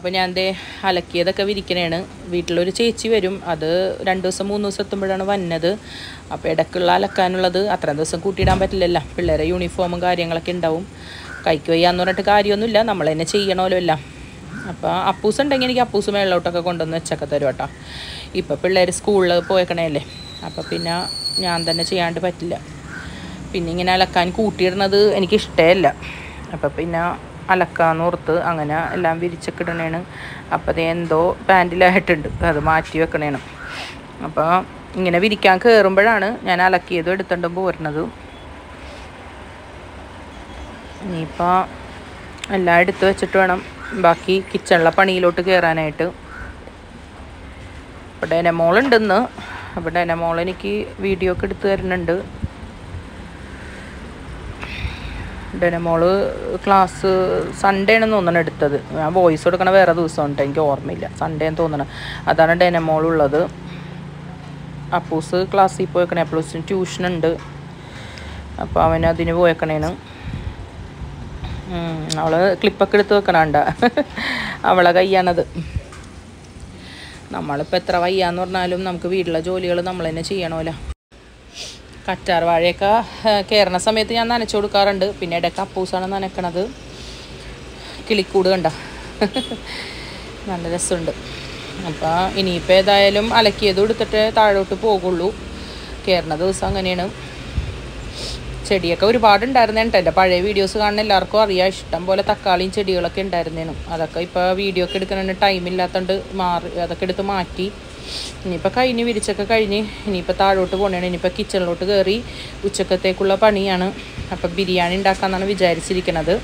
അപ്പോൾ ഞാൻ ദേ അലക്കിയതൊക്കെ വിരിക്കണേണ് വീട്ടിലൊരു ചേച്ചി വരും അത് രണ്ട് ദിവസം മൂന്ന് ദിവസം എത്തുമ്പോഴാണ് വന്നത് അപ്പോൾ ഇടയ്ക്കുള്ള അലക്കാനുള്ളത് അത്രയും ദിവസം കൂട്ടിയിടാൻ പറ്റില്ലല്ലോ പിള്ളേരെ യൂണിഫോമും കാര്യങ്ങളൊക്കെ ഉണ്ടാവും കൈക്ക് വയ്യാന്ന് പറഞ്ഞിട്ട് കാര്യമൊന്നുമില്ല നമ്മൾ തന്നെ ചെയ്യണമല്ലോ എല്ലാം അപ്പോൾ അപ്പൂസ് ഉണ്ടെങ്കിൽ എനിക്ക് അപ്പൂസ് മേളിലോട്ടൊക്കെ കൊണ്ടുവന്ന് വെച്ചൊക്കെ തരും കേട്ടോ ഇപ്പോൾ പിള്ളേർ സ്കൂളിൽ പോയേക്കണേല്ലേ അപ്പോൾ പിന്നെ ഞാൻ തന്നെ ചെയ്യാണ്ട് പറ്റില്ല പിന്നെ ഇങ്ങനെ അലക്കാൻ കൂട്ടിയിടുന്നത് എനിക്ക് ഇഷ്ടമല്ല അപ്പോൾ പിന്നെ അലക്കാന്ന് ഓർത്ത് അങ്ങനെ എല്ലാം വിരിച്ചൊക്കെ ഇടണേണ് അപ്പോൾ അത് എന്തോ പാൻറ്റിലായിട്ടുണ്ട് അത് മാറ്റി വെക്കണേണ് അപ്പോൾ ഇങ്ങനെ വിരിക്കാൻ കയറുമ്പോഴാണ് ഞാൻ അലക്കിയതും എടുത്തുകൊണ്ടും പോരുന്നത് ഇനിയിപ്പോൾ എല്ലാം എടുത്ത് വെച്ചിട്ട് വേണം ബാക്കി കിച്ചണിലെ പണിയിലോട്ട് കയറാനായിട്ട് അപ്പോൾ ഡെനമോളുണ്ടെന്ന് അപ്പോൾ ഡെനമോൾ എനിക്ക് വീഡിയോ ഒക്കെ എടുത്ത് തരുന്നുണ്ട് ഡെനമോള് ക്ലാസ് സൺഡേ ആണെന്ന് തോന്നണം എടുത്തത് ഞാൻ വോയിസ് കൊടുക്കണ വേറെ ദിവസമുണ്ട് എനിക്ക് ഓർമ്മയില്ല സൺഡേ എന്ന് തോന്നണം അതാണ് ഡെനമോൾ ഉള്ളത് അപ്പൂസ് ക്ലാസ്സിൽ പോയേക്കണേ അപ്പൂസിന് ട്യൂഷൻ ഉണ്ട് അപ്പോൾ അവൻ അതിന് പോയേക്കണേന് ഉം, അവള് ക്ലിപ്പൊക്കെ എടുത്ത് വെക്കണണ്ട അവളെ കയ്യാണത് നമ്മളിപ്പോൾ എത്ര വയ്യാന്ന് പറഞ്ഞാലും നമുക്ക് വീട്ടിലെ ജോലികൾ നമ്മൾ തന്നെ ചെയ്യണമല്ലോ കറ്റാർ വാഴയൊക്കെ കയറണ സമയത്ത് ഞാൻ നനച്ചു കൊടുക്കാറുണ്ട് പിന്നെ ഇടയ്ക്ക് അപ്പൂസാണ് നനക്കണത് കിളിക്കൂട് കണ്ട നല്ല രസമുണ്ട് അപ്പോൾ ഇനിയിപ്പോൾ ഏതായാലും അലക്കിയത് എടുത്തിട്ട് താഴോട്ട് പോകുള്ളൂ കയറണ ദിവസം അങ്ങനെയാണ് ചെടിയൊക്കെ ഒരുപാട് ഉണ്ടായിരുന്നേണ് ട്ടോ. എൻ്റെ പഴയ വീഡിയോസ് കാണുന്ന എല്ലാവർക്കും അറിയാം ഇഷ്ടം പോലെ തക്കാളിയും ചെടികളൊക്കെ ഉണ്ടായിരുന്നേനും അതൊക്കെ ഇപ്പോൾ വീഡിയോ ഒക്കെ എടുക്കണ ടൈം ഇല്ലാത്തതുകൊണ്ട് മാറി അതൊക്കെ എടുത്ത് മാറ്റി ഇനിയിപ്പോൾ കഴിഞ്ഞ് വിരിച്ചൊക്കെ കഴിഞ്ഞ് ഇനിയിപ്പോൾ താഴോട്ട് പോകണേണ് ഇനിയിപ്പോൾ കിച്ചണിലോട്ട് കയറി ഉച്ചക്കത്തേക്കുള്ള പണിയാണ് അപ്പം ബിരിയാണി ഉണ്ടാക്കാമെന്നാണ് വിചാരിച്ചിരിക്കുന്നത്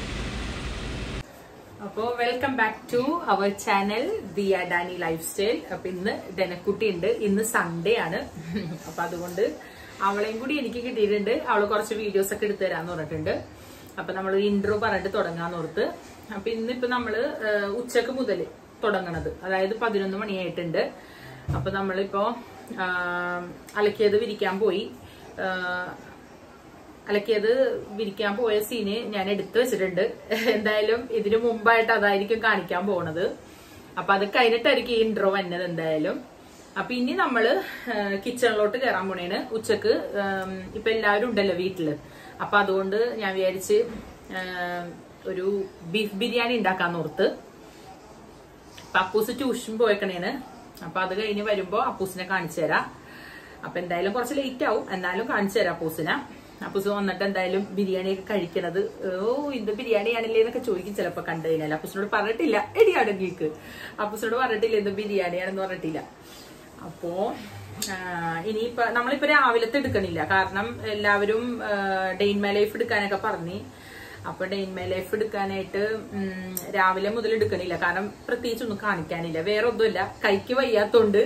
അപ്പോൾ welcome back to our channel Diya Dani lifestyle അപ്പൊ ഇന്ന് ഡെനക്കുട്ടി ഉണ്ട് ഇന്ന് സൺഡേ ആണ് അപ്പൊ അതുകൊണ്ട് അവളെയും കൂടി എനിക്ക് കിട്ടിയിട്ടുണ്ട് അവള് കുറച്ച് വീഡിയോസ് ഒക്കെ എടുത്തു തരാന്ന് പറഞ്ഞിട്ടുണ്ട് അപ്പൊ നമ്മൾ ഇൻട്രോ പറഞ്ഞിട്ട് തുടങ്ങാന്ന് ഓർത്ത് അപ്പൊ ഇന്നിപ്പോ നമ്മള് ഏഹ്, ഉച്ചക്ക് മുതൽ തുടങ്ങണത് അതായത് പതിനൊന്ന് മണിയായിട്ടുണ്ട് അപ്പൊ നമ്മളിപ്പോ ആഹ്, അലക്കിയത് വിരിക്കാൻ പോയി ആഹ്, അലക്കിയത് വിരിക്കാൻ പോയ സീന് ഞാൻ എടുത്തു വെച്ചിട്ടുണ്ട് എന്തായാലും ഇതിനു മുമ്പായിട്ട് അതായിരിക്കും കാണിക്കാൻ പോണത് അപ്പൊ അത് കഴിഞ്ഞിട്ടായിരിക്കും ഈ ഇൻട്രോ വന്നത് എന്തായാലും അപ്പൊ ഇനി നമ്മള് കിച്ചണിലോട്ട് കയറാൻ പോണേണ് ഉച്ചക്ക് ഉം, ഇപ്പൊ എല്ലാവരും ഉണ്ടല്ലോ വീട്ടില് അപ്പൊ അതുകൊണ്ട് ഞാൻ വിചാരിച്ച് ഉം, ഒരു ബീഫ് ബിരിയാണി ഉണ്ടാക്കാന്ന് ഓർത്ത് അപ്പൊ അപ്പൂസ് ട്യൂഷൻ പോയേക്കണേന് അപ്പൊ അത് കഴിഞ്ഞ് വരുമ്പോ അപ്പൂസിനെ കാണിച്ചു തരാം അപ്പൊ എന്തായാലും കുറച്ച് ലേറ്റ് ആവും എന്നാലും കാണിച്ചു തരാം അപ്പൂസിനെ അപ്പൂസ് വന്നിട്ട് എന്തായാലും ബിരിയാണി ഒക്കെ കഴിക്കണത് ഓ ഇത് ബിരിയാണിയാണല്ലേ എന്നൊക്കെ ചോദിക്കും ചിലപ്പോ കണ്ടു കഴിഞ്ഞാൽ അപ്പൂസിനോട് പറഞ്ഞിട്ടില്ല എടിയാണ് ഗീക്ക് അപ്പൂസിനോട് പറഞ്ഞിട്ടില്ല ഇത് ബിരിയാണിയാണെന്ന് പറഞ്ഞിട്ടില്ല അപ്പോ ആ, ഇനിയിപ്പോ നമ്മളിപ്പോ രാവിലത്തെ എടുക്കണില്ല കാരണം എല്ലാവരും ഡെയിൻ മൈ ലൈഫ് എടുക്കാനൊക്കെ പറഞ്ഞ് അപ്പൊ ഡെയിൻ മൈ ലൈഫ് എടുക്കാനായിട്ട് ഉം, രാവിലെ മുതൽ എടുക്കണില്ല കാരണം പ്രത്യേകിച്ച് ഒന്നും കാണിക്കാനില്ല വേറെ ഒന്നുമില്ല കൈക്ക് വയ്യാത്തോണ്ട്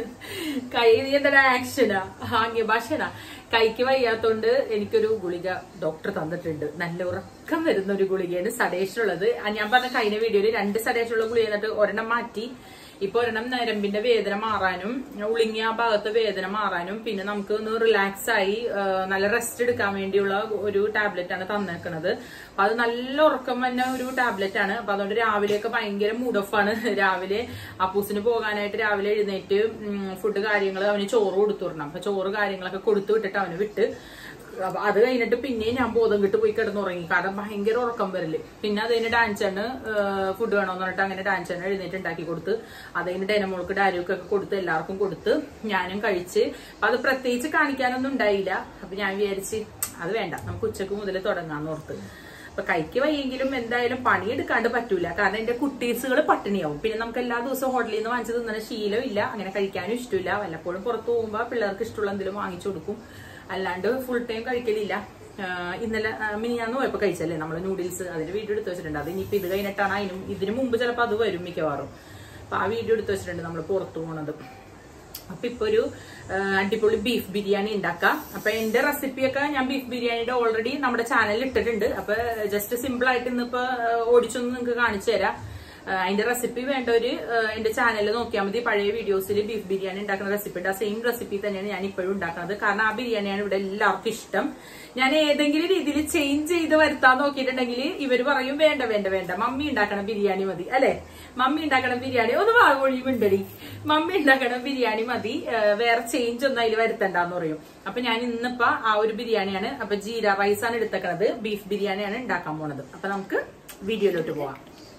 കൈ എന്താ ആക്ഷനാ ആംഗ്യ ഭാഷനാ കൈക്ക് വയ്യാത്തോണ്ട് എനിക്കൊരു ഗുളിക ഡോക്ടർ തന്നിട്ടുണ്ട് നല്ല ഉറക്കം വരുന്ന ഒരു ഗുളികയാണ് സഡേഷനുള്ളത് ഞാൻ പറഞ്ഞ കഴിഞ്ഞ വീഡിയോയിൽ രണ്ട് സഡേഷനുള്ള ഗുളിക എന്നിട്ട് ഒരെണ്ണം മാറ്റി ഇപ്പൊ ഒരെണ്ണം നരമ്പിന്റെ വേദന മാറാനും ഉളിങ്ങിയ ആ ഭാഗത്ത് വേദന മാറാനും പിന്നെ നമുക്ക് ഒന്ന് റിലാക്സ് ആയി ആ, നല്ല റെസ്റ്റ് എടുക്കാൻ വേണ്ടിയുള്ള ഒരു ടാബ്ലറ്റ് ആണ് തന്നേക്കണത് അപ്പൊ അത് നല്ല ഉറക്കം വന്ന ഒരു ടാബ്ലറ്റ് ആണ് അപ്പൊ അതുകൊണ്ട് രാവിലെയൊക്കെ ഭയങ്കര മൂഡ് ഓഫ് ആണ് രാവിലെ അപ്പൂസിന് പോകാനായിട്ട് രാവിലെ എഴുന്നേറ്റ് ഫുഡ് കാര്യങ്ങൾ അവന് ചോറ് കൊടുത്തു വിടണം അപ്പൊ ചോറ് കാര്യങ്ങളൊക്കെ കൊടുത്തു വിട്ടിട്ട് അവന് വിട്ട് അപ്പൊ അത് കഴിഞ്ഞിട്ട് പിന്നെയും ഞാൻ ബോധം കിട്ട് പോയി കിടന്നുറങ്ങി കാരണം ഭയങ്കര ഉറക്കം വരല് പിന്നെ അത് കഴിഞ്ഞ് ഡാൻസണ് ഫുഡ് വേണമെന്ന് പറഞ്ഞിട്ട് അങ്ങനെ ഡാൻസണ് എഴുന്നേറ്റ് ഉണ്ടാക്കി കൊടുത്ത് അത് കഴിഞ്ഞ് ഡൈനമോൾക്ക് ഡാരിയൊക്കെ കൊടുത്ത് എല്ലാവർക്കും കൊടുത്ത് ഞാനും കഴിച്ച് അപ്പൊ അത് പ്രത്യേകിച്ച് കാണിക്കാനൊന്നും ഉണ്ടായില്ല അപ്പൊ ഞാൻ വിചാരിച്ച് അത് വേണ്ട നമുക്ക് ഉച്ചക്ക് മുതൽ തുടങ്ങാന്ന് ഓർത്ത് അപ്പൊ കൈക്ക് വയ്യെങ്കിലും എന്തായാലും പണിയെടുക്കാണ്ട് പറ്റൂല കാരണം എന്റെ കുട്ടീസുകൾ പട്ടിണിയാവും പിന്നെ നമുക്ക് എല്ലാ ദിവസവും ഹോട്ടലിൽ നിന്ന് വാങ്ങിച്ചു തിന്നുന്ന ശീലമില്ല അങ്ങനെ കഴിക്കാനും ഇഷ്ടമില്ല വല്ലപ്പോഴും പുറത്ത് പോകുമ്പോൾ പിള്ളേർക്ക് ഇഷ്ടമുള്ള എന്തെങ്കിലും വാങ്ങിച്ചു കൊടുക്കും അല്ലാണ്ട് ഫുൾ ടൈം കഴിക്കലില്ല ആഹ് ഇന്നലെ ആഹ് മിനിഞ്ഞാന്ന് പോയപ്പോ കഴിച്ചല്ലേ നമ്മള് നൂഡിൽസ് അതിന്റെ വീഡിയോ എടുത്ത് വെച്ചിട്ടുണ്ട് അത് ഇനിയിപ്പോ ഇത് കഴിഞ്ഞിട്ടാണ് അതിനും ഇതിന് മുമ്പ് ചിലപ്പോൾ അത് വരും മിക്കവാറും അപ്പൊ ആ വീഡിയോ എടുത്ത് വെച്ചിട്ടുണ്ട് നമ്മൾ പുറത്തു പോണത് അപ്പൊ ഇപ്പൊ ഒരു ആ, അടിപൊളി ബീഫ് ബിരിയാണി ഉണ്ടാക്കാം അപ്പൊ എന്റെ റെസിപ്പിയൊക്കെ ഞാൻ ബീഫ് ബിരിയാണിയുടെ ഓൾറെഡി നമ്മുടെ ചാനലിൽ ഇട്ടിട്ടുണ്ട് അപ്പൊ ജസ്റ്റ് സിമ്പിൾ ആയിട്ട് ഇന്നിപ്പോ ആ, ഓടിച്ചൊന്ന് നിങ്ങൾക്ക് കാണിച്ചു തരാം ആ, അതിന്റെ റെസിപ്പി വേണ്ടവര് ആ, എന്റെ ചാനലിൽ നോക്കിയാൽ മതി പഴയ വീഡിയോസിൽ ബീഫ് ബിരിയാണി ഉണ്ടാക്കുന്ന റെസിപ്പി ഉണ്ട് ആ സെയിം റെസിപ്പി തന്നെയാണ് ഞാൻ ഇപ്പോഴും ഉണ്ടാക്കുന്നത് കാരണം ആ ബിരിയാണിയാണ് ഇവിടെ എല്ലാവർക്കും ഇഷ്ടം ഞാൻ ഏതെങ്കിലും രീതിയിൽ ചേഞ്ച് ചെയ്ത് വരുത്താൻ നോക്കിയിട്ടുണ്ടെങ്കിൽ ഇവര് പറയും വേണ്ട വേണ്ട വേണ്ട മമ്മി ഉണ്ടാക്കണ ബിരിയാണി മതി അല്ലെ മമ്മി ഉണ്ടാക്കണ ബിരിയാണി ഒന്ന് വാഗൊഴിയുമുണ്ടടി മമ്മി ഉണ്ടാക്കണ ബിരിയാണി മതി ആ, വേറെ ചേഞ്ച് ഒന്നും അതിൽ വരുത്തണ്ടെന്ന് പറയും അപ്പൊ ഞാൻ ഇന്നിപ്പോ ആ ഒരു ബിരിയാണിയാണ് അപ്പൊ ജീര റൈസ് ആണ് എടുത്തേക്കണത് ബീഫ് ബിരിയാണിയാണ് ഉണ്ടാക്കാൻ പോണത് അപ്പൊ നമുക്ക് വീഡിയോയിലോട്ട് പോവാം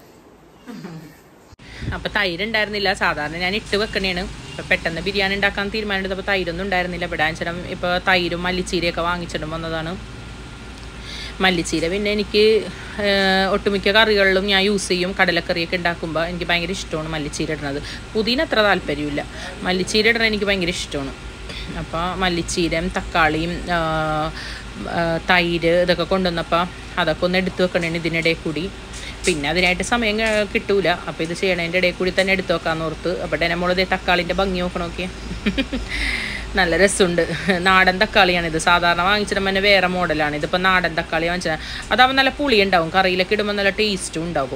അപ്പൊ തൈര് ഉണ്ടായിരുന്നില്ല സാധാരണ ഞാൻ ഇട്ട് വെക്കണേണ് ഇപ്പൊ പെട്ടെന്ന് ബിരിയാണി ഉണ്ടാക്കാൻ തീരുമാനിച്ചത് തൈരൊന്നും ഉണ്ടായിരുന്നില്ല ഇവിടെ അഞ്ചരം ഇപ്പൊ തൈരും മല്ലിച്ചീരയൊക്കെ വാങ്ങിച്ചിട്ട് വന്നതാണ് മല്ലിച്ചീര പിന്നെ എനിക്ക് ഏഹ്, ഒട്ടുമിക്ക കറികളിലും ഞാൻ യൂസ് ചെയ്യും കടലക്കറിയൊക്കെ ഉണ്ടാക്കുമ്പോൾ എനിക്ക് ഭയങ്കര ഇഷ്ടമാണ് മല്ലിച്ചീര ഇടുന്നത് പുതിന അത്ര താല്പര്യമില്ല മല്ലിച്ചീര ഇടണ എനിക്ക് ഭയങ്കര ഇഷ്ടമാണ് അപ്പോൾ മല്ലിച്ചീരയും തക്കാളിയും ആ, ആ, തൈര് ഇതൊക്കെ കൊണ്ടുവന്നപ്പോൾ അതൊക്കെ ഒന്ന് എടുത്തു വെക്കണേന് ഇതിനിടയിൽ കൂടി പിന്നെ അതിനായിട്ട് സമയം ക- കിട്ടൂല അപ്പോൾ ഇത് ചെയ്യണതിൻ്റെ ഇടയിൽ കൂടി തന്നെ എടുത്തു വെക്കാന്ന് ഓർത്ത് അപ്പോൾ ഡെനമോളതേ തക്കാളിൻ്റെ ഭംഗി നോക്കണോക്കെ നല്ല രസമുണ്ട് നാടൻ തക്കാളിയാണ് ഇത് സാധാരണ വാങ്ങിച്ചിട്ട് തന്നെ വേറെ മോഡലാണ് ഇതിപ്പോൾ നാടൻ തക്കാളി വാങ്ങിച്ചാൽ അതാവുമ്പോൾ നല്ല പുളി ഉണ്ടാവും കറിയിലൊക്കെ ഇടുമ്പോൾ നല്ല ടേസ്റ്റും ഉണ്ടാകും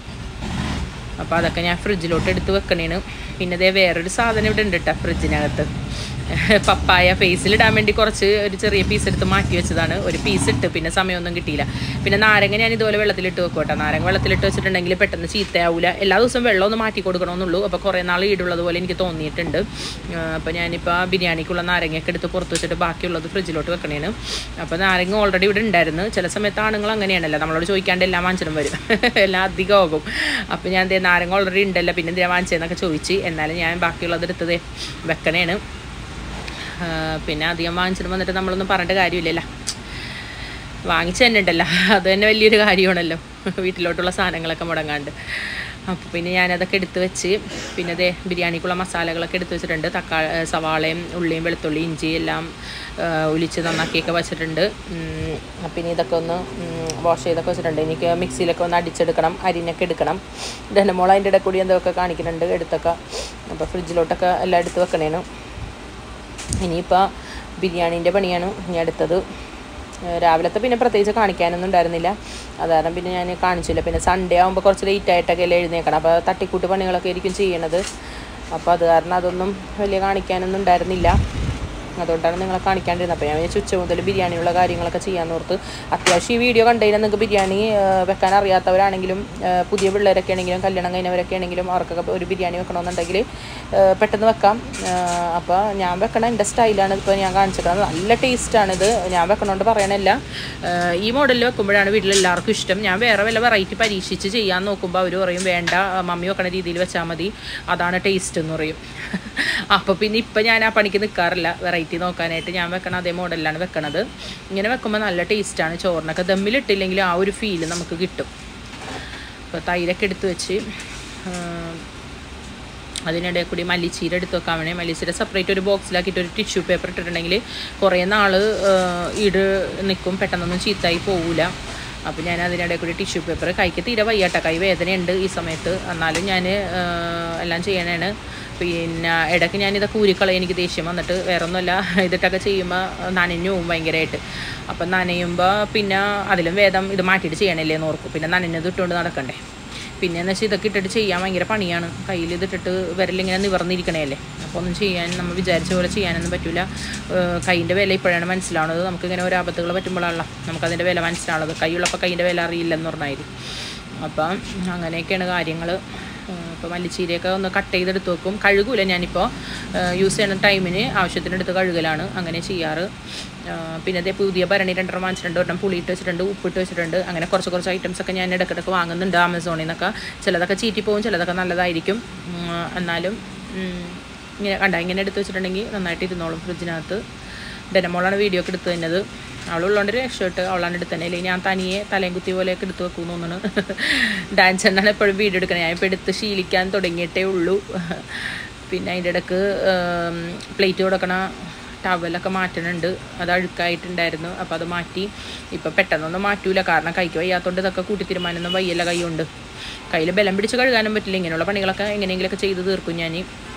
അപ്പോൾ അതൊക്കെ ഞാൻ ഫ്രിഡ്ജിലോട്ട് എടുത്ത് വെക്കണേന് പിന്നെ ഇതേ വേറൊരു സാധനം ഇവിടെ ഉണ്ട് കേട്ടോ ഫ്രിഡ്ജിനകത്ത് പപ്പായ ഫേസിൽ ഇടാൻ വേണ്ടി കുറച്ച് ഒരു ചെറിയ പീസ് എടുത്ത് മാറ്റി വെച്ചതാണ് ഒരു പീസ് ഇട്ട് പിന്നെ സമയമൊന്നും കിട്ടിയില്ല പിന്നെ നാരങ്ങ ഞാൻ ഇതുപോലെ വെള്ളത്തിലിട്ട് വെക്കും കേട്ടോ നാരങ്ങ വെള്ളത്തിലിട്ട് വെച്ചിട്ടുണ്ടെങ്കിൽ പെട്ടെന്ന് ചീത്തയാവില്ല എല്ലാ ദിവസവും വെള്ളം ഒന്ന് മാറ്റി കൊടുക്കണമെന്നുള്ളൂ അപ്പോൾ കുറേ നാൾ ഈടുള്ളത് പോലെ എനിക്ക് തോന്നിയിട്ടുണ്ട് അപ്പോൾ ഞാനിപ്പോൾ ബിരിയാണിക്കുള്ള നാരങ്ങയൊക്കെ എടുത്ത് പുറത്ത് വെച്ചിട്ട് ബാക്കിയുള്ളത് ഫ്രിഡ്ജിലോട്ട് വെക്കണേന് അപ്പോൾ നാരങ്ങ ഓൾറെഡി ഇവിടെ ഉണ്ടായിരുന്നു ചില സമയത്ത് ആണുങ്ങൾ അങ്ങനെയാണല്ലോ നമ്മളോട് ചോദിക്കാണ്ട് എല്ലാം വാങ്ങിച്ചിടും വരും എല്ലാം അധികമാകും അപ്പോൾ ഞാൻ ദേ നാരങ്ങ ഓൾറെഡി ഉണ്ടല്ലോ പിന്നെ എന്തിനാ വാങ്ങിച്ചതെന്നൊക്കെ ചോദിച്ച് എന്നാലും ഞാൻ ബാക്കിയുള്ളത് എടുത്തത് വെക്കണേന് ആ, പിന്നെ അധികം വാങ്ങിച്ചിട്ട് വന്നിട്ട് നമ്മളൊന്നും പറഞ്ഞിട്ട് കാര്യമില്ലല്ലോ വാങ്ങിച്ചു തന്നെ ഉണ്ടല്ലോ അത് തന്നെ വലിയൊരു കാര്യമാണല്ലോ വീട്ടിലോട്ടുള്ള സാധനങ്ങളൊക്കെ മുടങ്ങാണ്ട് അപ്പോൾ പിന്നെ ഞാനതൊക്കെ എടുത്ത് വെച്ച് പിന്നെ അതേ ബിരിയാണിക്കുള്ള മസാലകളൊക്കെ എടുത്ത് വെച്ചിട്ടുണ്ട് തക്കാളി സവാളയും ഉള്ളിയും വെളുത്തുള്ളി ഇഞ്ചി എല്ലാം ആ, ഒലിച്ച് നന്നാക്കിയൊക്കെ വെച്ചിട്ടുണ്ട് ഉം, പിന്നെ ഇതൊക്കെ ഒന്ന് വാഷ് ചെയ്തൊക്കെ വെച്ചിട്ടുണ്ട് എനിക്ക് മിക്സിയിലൊക്കെ ഒന്ന് അടിച്ചെടുക്കണം അരിഞ്ഞൊക്കെ എടുക്കണം ഡെനമോൾ അതിൻ്റെ ഇടയിൽ കൂടി എന്തൊക്കെ കാണിക്കുന്നുണ്ട് എടുത്തൊക്കെ അപ്പോൾ ഫ്രിഡ്ജിലോട്ടൊക്കെ എല്ലാം എടുത്ത് വെക്കണേനു ഇനിയിപ്പോൾ ബിരിയാണീൻ്റെ പണിയാണ് ഇനി അടുത്തത് ഏഹ് രാവിലത്തെ പിന്നെ പ്രത്യേകിച്ച് കാണിക്കാനൊന്നും ഉണ്ടായിരുന്നില്ല അത് കാരണം പിന്നെ ഞാൻ കാണിച്ചില്ല പിന്നെ സൺഡേ ആകുമ്പോൾ കുറച്ച് ലേറ്റ് ആയിട്ടൊക്കെ അല്ലേ എഴുന്നേക്കണം അപ്പോൾ തട്ടിക്കൂട്ട് പണികളൊക്കെ ആയിരിക്കും ചെയ്യണത് അപ്പോൾ അത് കാരണം അതൊന്നും വലിയ കാണിക്കാനൊന്നും ഉണ്ടായിരുന്നില്ല അതുകൊണ്ടാണ് നിങ്ങളെ കാണിക്കാണ്ടിരുന്നത് അപ്പോൾ ഞാൻ വിചാരിച്ചു ഉച്ച മുതൽ ബിരിയാണിയുള്ള കാര്യങ്ങളൊക്കെ ചെയ്യാമെന്ന് ഓർത്ത് അത്യാവശ്യം ഈ വീഡിയോ കണ്ടുകഴിഞ്ഞാൽ നിങ്ങൾക്ക് ബിരിയാണി ആ, വെക്കാൻ അറിയാത്തവരാണെങ്കിലും ആ, പുതിയ പിള്ളേരൊക്കെ ആണെങ്കിലും കല്യാണം കഴിഞ്ഞവരൊക്കെ ആണെങ്കിലും അവർക്കൊക്കെ ഒരു ബിരിയാണി വെക്കണമെന്നുണ്ടെങ്കിൽ ആ, പെട്ടെന്ന് വെക്കാം അപ്പോൾ ഞാൻ വെക്കണ എൻ്റെ സ്റ്റൈലാണ് ഇപ്പോൾ ഞാൻ കാണിച്ചിട്ടുള്ളത് നല്ല ടേസ്റ്റാണിത് ഞാൻ വെക്കണോണ്ട് പറയണല്ല ആ, ഈ മോഡലിൽ വെക്കുമ്പോഴാണ് വീട്ടിൽ എല്ലാവർക്കും ഇഷ്ടം ഞാൻ വേറെ വല്ല വെറൈറ്റി പരീക്ഷിച്ച് ചെയ്യാൻ നോക്കുമ്പോൾ അവർ പറയും വേണ്ട മമ്മി വെക്കണ രീതിയിൽ വെച്ചാൽ മതി അതാണ് ടേസ്റ്റ് എന്ന് പറയും അപ്പോൾ പിന്നെ ഇപ്പം ഞാൻ ആ പണിക്ക് നിൽക്കാറില്ല വെറൈറ്റി നോക്കാനായിട്ട് ഞാൻ വെക്കണ അതേ മോഡലിലാണ് വെക്കണത് ഇങ്ങനെ വെക്കുമ്പോൾ നല്ല ടേസ്റ്റാണ് ചോറിനൊക്കെ ദമ്മിലിട്ടില്ലെങ്കിൽ ആ ഒരു ഫീല് നമുക്ക് കിട്ടും അപ്പോൾ തൈരൊക്കെ എടുത്ത് വെച്ച് ആ, അതിനിടയിൽ കൂടി മല്ലിച്ചീര എടുത്ത് വെക്കാൻ വേണേ മല്ലിച്ചീര സെപ്പറേറ്റ് ഒരു ബോക്സിലാക്കിയിട്ട് ഒരു ടിഷ്യൂ പേപ്പർ ഇട്ടിട്ടുണ്ടെങ്കിൽ കുറേ നാൾ ഇട് നിൽക്കും പെട്ടെന്നൊന്നും ചീത്തായി പോവില്ല അപ്പോൾ ഞാൻ അതിനിടയിൽ കൂടി ടിഷ്യൂ പേപ്പർ കൈക്ക് തീരെ വയ്യാട്ട കൈ വേദനയുണ്ട് ഈ സമയത്ത് എന്നാലും ഞാൻ എല്ലാം ചെയ്യണേണ് പിന്നെ ഇടയ്ക്ക് ഞാനിതൊക്കെ ഊരിക്കളയും എനിക്ക് ദേഷ്യം വന്നിട്ട് വേറെ ഒന്നുമല്ല ഇതിട്ടൊക്കെ ചെയ്യുമ്പോൾ നനഞ്ഞു പോവും ഭയങ്കരമായിട്ട് അപ്പം നനയുമ്പോൾ പിന്നെ അതിലും വേദം ഇത് മാറ്റിയിട്ട് ചെയ്യണല്ലേ എന്ന് ഓർക്കും പിന്നെ നനഞ്ഞത് ഇട്ടുകൊണ്ട് നടക്കണ്ടേ പിന്നെ എന്ന് വെച്ചാൽ ഇതൊക്കെ ഇട്ടിട്ട് ചെയ്യാൻ ഭയങ്കര പണിയാണ് കയ്യിൽ ഇതിട്ടിട്ട് വിരലിങ്ങനെ നിവർന്നിരിക്കണേല്ലേ അപ്പോൾ ഒന്നും ചെയ്യാൻ നമ്മൾ വിചാരിച്ച പോലെ ചെയ്യാനൊന്നും പറ്റില്ല കൈയിൻ്റെ വില ഇപ്പോഴാണ് മനസ്സിലാവുന്നത് നമുക്കിങ്ങനെ ഓരോ ആപത്തുകൾ പറ്റുമ്പോഴാണല്ലോ നമുക്കതിൻ്റെ വില മനസ്സിലാവുന്നത് കൈയുള്ളപ്പോൾ കൈയിൻ്റെ വില അറിയില്ലെന്ന് പറഞ്ഞായിരുന്നു അപ്പം അങ്ങനെയൊക്കെയാണ് കാര്യങ്ങൾ ഇപ്പോൾ മല്ലിച്ചീരയൊക്കെ ഒന്ന് കട്ട് ചെയ്തെടുത്ത് വെക്കും കഴുകൂല ഞാനിപ്പോൾ യൂസ് ചെയ്യുന്ന ടൈമിന് ആവശ്യത്തിനെടുത്ത് കഴുകലാണ് അങ്ങനെ ചെയ്യാറ് ആ, പിന്നെ അതേ പുതിയ ഭരണി രണ്ടെണ്ണം വാങ്ങിച്ചിട്ടുണ്ട് ഒരെണ്ണം പുളിയിട്ട് വെച്ചിട്ടുണ്ട് ഉപ്പിട്ട് വെച്ചിട്ടുണ്ട് അങ്ങനെ കുറച്ച് കുറച്ച് ഐറ്റംസ് ഒക്കെ ഞാൻ ഇടയ്ക്കിടയ്ക്ക് വാങ്ങുന്നുണ്ട് ആമസോണിൽ നിന്നൊക്കെ ചിലതൊക്കെ ചീറ്റിപ്പോവും ചിലതൊക്കെ നല്ലതായിരിക്കും ഉം, എന്നാലും ഉം, ഇങ്ങനെ കണ്ട ഇങ്ങനെ എടുത്ത് വെച്ചിട്ടുണ്ടെങ്കിൽ നന്നായിട്ട് ഇരുന്നോളും ഫ്രിഡ്ജിനകത്ത് ഡെനമോളാണ് വീഡിയോ ഒക്കെ എടുത്ത് തന്നത് അവളുള്ളതുകൊണ്ട് ഒരു രക്ഷപ്പെട്ട് അവളാണ് എടുത്ത് തന്നെ അല്ലെങ്കിൽ ഞാൻ തനിയെ തലയും കുത്തി പോലെയൊക്കെ എടുത്ത് വെക്കും തോന്നുന്നു ഡാൻസ് എന്നാണ് എപ്പോഴും വീഡിയോ എടുക്കണേ ഞാൻ ഇപ്പോൾ എടുത്ത് ശീലിക്കാൻ തുടങ്ങിയിട്ടേ ഉള്ളൂ പിന്നെ അതിൻ്റെ ഇടയ്ക്ക് പ്ലേറ്റ് കൊടുക്കണ ടവലൊക്കെ മാറ്റണുണ്ട് അത് അഴുക്കായിട്ടുണ്ടായിരുന്നു അപ്പോൾ അത് മാറ്റി ഇപ്പോൾ പെട്ടെന്നൊന്നും മാറ്റൂല കാരണം കൈക്ക് വയ്യാത്തതുകൊണ്ട് ഇതൊക്കെ കൂട്ടി തീരുമാനമൊന്നും വയ്യല്ല കൈ കൊണ്ട് കയ്യിൽ ബലം പിടിച്ച് കഴുകാനും പറ്റില്ല ഇങ്ങനെയുള്ള പണികളൊക്കെ എങ്ങനെയെങ്കിലുമൊക്കെ ചെയ്ത് തീർക്കും ഞാൻ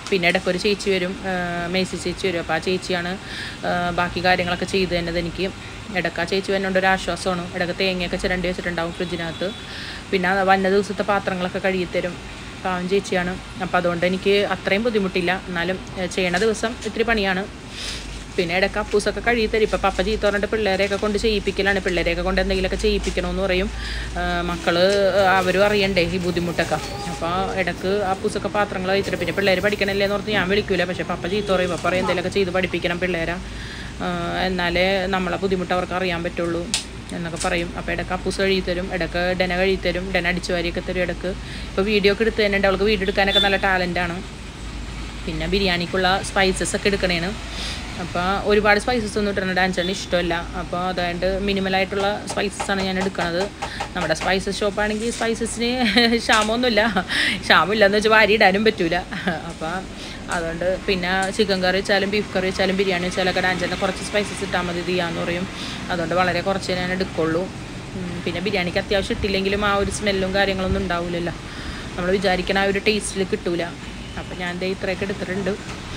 പിന്നെ ഇടയ്ക്ക് ഒരു ചേച്ചി വരും ആ, മേസി ചേച്ചി വരും അപ്പോൾ ആ ചേച്ചിയാണ് ആ, ബാക്കി കാര്യങ്ങളൊക്കെ ചെയ്തു തന്നത് എനിക്ക് ഇടയ്ക്ക് ആ ചേച്ചി വരുന്നുണ്ട് ഒരു ആശ്വാസമാണ് ഇടയ്ക്ക് തേങ്ങയൊക്കെ ചിരണ്ടി വെച്ചിട്ടുണ്ടാവും ഫ്രിഡ്ജിനകത്ത് പിന്നെ അത് വന്ന ദിവസത്തെ പാത്രങ്ങളൊക്കെ കഴുകിത്തരും പാവം ചേച്ചിയാണ് അപ്പോൾ അതുകൊണ്ട് എനിക്ക് അത്രയും ബുദ്ധിമുട്ടില്ല എന്നാലും ഏ, ചെയ്യണ ദിവസം ഇത്തിരി പണിയാണ് പിന്നെ ഇടയ്ക്ക് അപ്പൂസൊക്കെ കഴുകി തരും ഇപ്പം പപ്പ ചീത്ത പറഞ്ഞിട്ട് പിള്ളേരെയൊക്കെ കൊണ്ട് ചെയ്യിപ്പിക്കലാണ് പിള്ളേരെയൊക്കെ കൊണ്ട് എന്തെങ്കിലുമൊക്കെ ചെയ്യിപ്പിക്കണമെന്ന് പറയും ആ, മക്കള് അവരും അറിയണ്ടേ ഈ ബുദ്ധിമുട്ടൊക്കെ അപ്പോൾ ഇടയ്ക്ക് അപ്പൂസൊക്കെ പാത്രങ്ങൾ കഴിച്ചിട്ട് പിന്നെ പിള്ളേർ പഠിക്കണല്ലേ എന്ന് പറഞ്ഞ് ഞാൻ വിളിക്കൂല പക്ഷേ പപ്പ ചീത്ത പറയും പപ്പ പറയും എന്തെങ്കിലുമൊക്കെ ചെയ്ത് പഠിപ്പിക്കണം പിള്ളേരെ ആ, എന്നാലേ നമ്മളെ ബുദ്ധിമുട്ട് അവർക്ക് അറിയാൻ പറ്റുള്ളൂ എന്നൊക്കെ പറയും അപ്പോൾ ഇടയ്ക്ക് അപ്പൂസ് കഴുകി തരും ഇടയ്ക്ക് ഡെന കഴുകി തരും ഡെന അടിച്ചു വാരിയൊക്കെ തരും ഇടയ്ക്ക് ഇപ്പോൾ വീഡിയോ ഒക്കെ എടുത്ത് തന്നെ അവൾക്ക് വീഡിയോ എടുക്കാനൊക്കെ നല്ല ടാലൻ്റാണ് പിന്നെ ബിരിയാണിക്കുള്ള സ്പൈസസ് ഒക്കെ എടുക്കണേന് അപ്പോൾ ഒരുപാട് സ്പൈസസ് ഒന്നും ഇടണം ഡാൻസിന് ഇഷ്ടമല്ല അപ്പോൾ അതുകൊണ്ട് മിനിമലായിട്ടുള്ള സ്പൈസസ് ആണ് ഞാൻ എടുക്കുന്നത് നമ്മുടെ സ്പൈസസ് ഷോപ്പാണെങ്കിൽ സ്പൈസസിന് ക്ഷാമമൊന്നുമില്ല ക്ഷാമമില്ലെന്ന് വെച്ചാൽ വാരി ഇടാനും പറ്റൂല അപ്പോൾ അതുകൊണ്ട് പിന്നെ ചിക്കൻ കറി വെച്ചാലും ബീഫ് കറി വെച്ചാലും ബിരിയാണി വെച്ചാലും ഒക്കെ ഡാൻസിന് കുറച്ച് സ്പൈസസ് ഇട്ടാൽ മതി ചെയ്യാന്ന് പറയും അതുകൊണ്ട് വളരെ കുറച്ച് ഞാൻ എടുക്കുള്ളൂ ഉം, പിന്നെ ബിരിയാണിക്ക് അത്യാവശ്യം ഇട്ടില്ലെങ്കിലും ആ ഒരു സ്മെല്ലും കാര്യങ്ങളൊന്നും ഉണ്ടാവില്ലല്ലോ നമ്മൾ വിചാരിക്കണ ആ ഒരു ടേസ്റ്റിൽ കിട്ടൂല അപ്പം ഞാൻ ദേ ഇത്രയൊക്കെ എടുത്തിട്ടുണ്ട്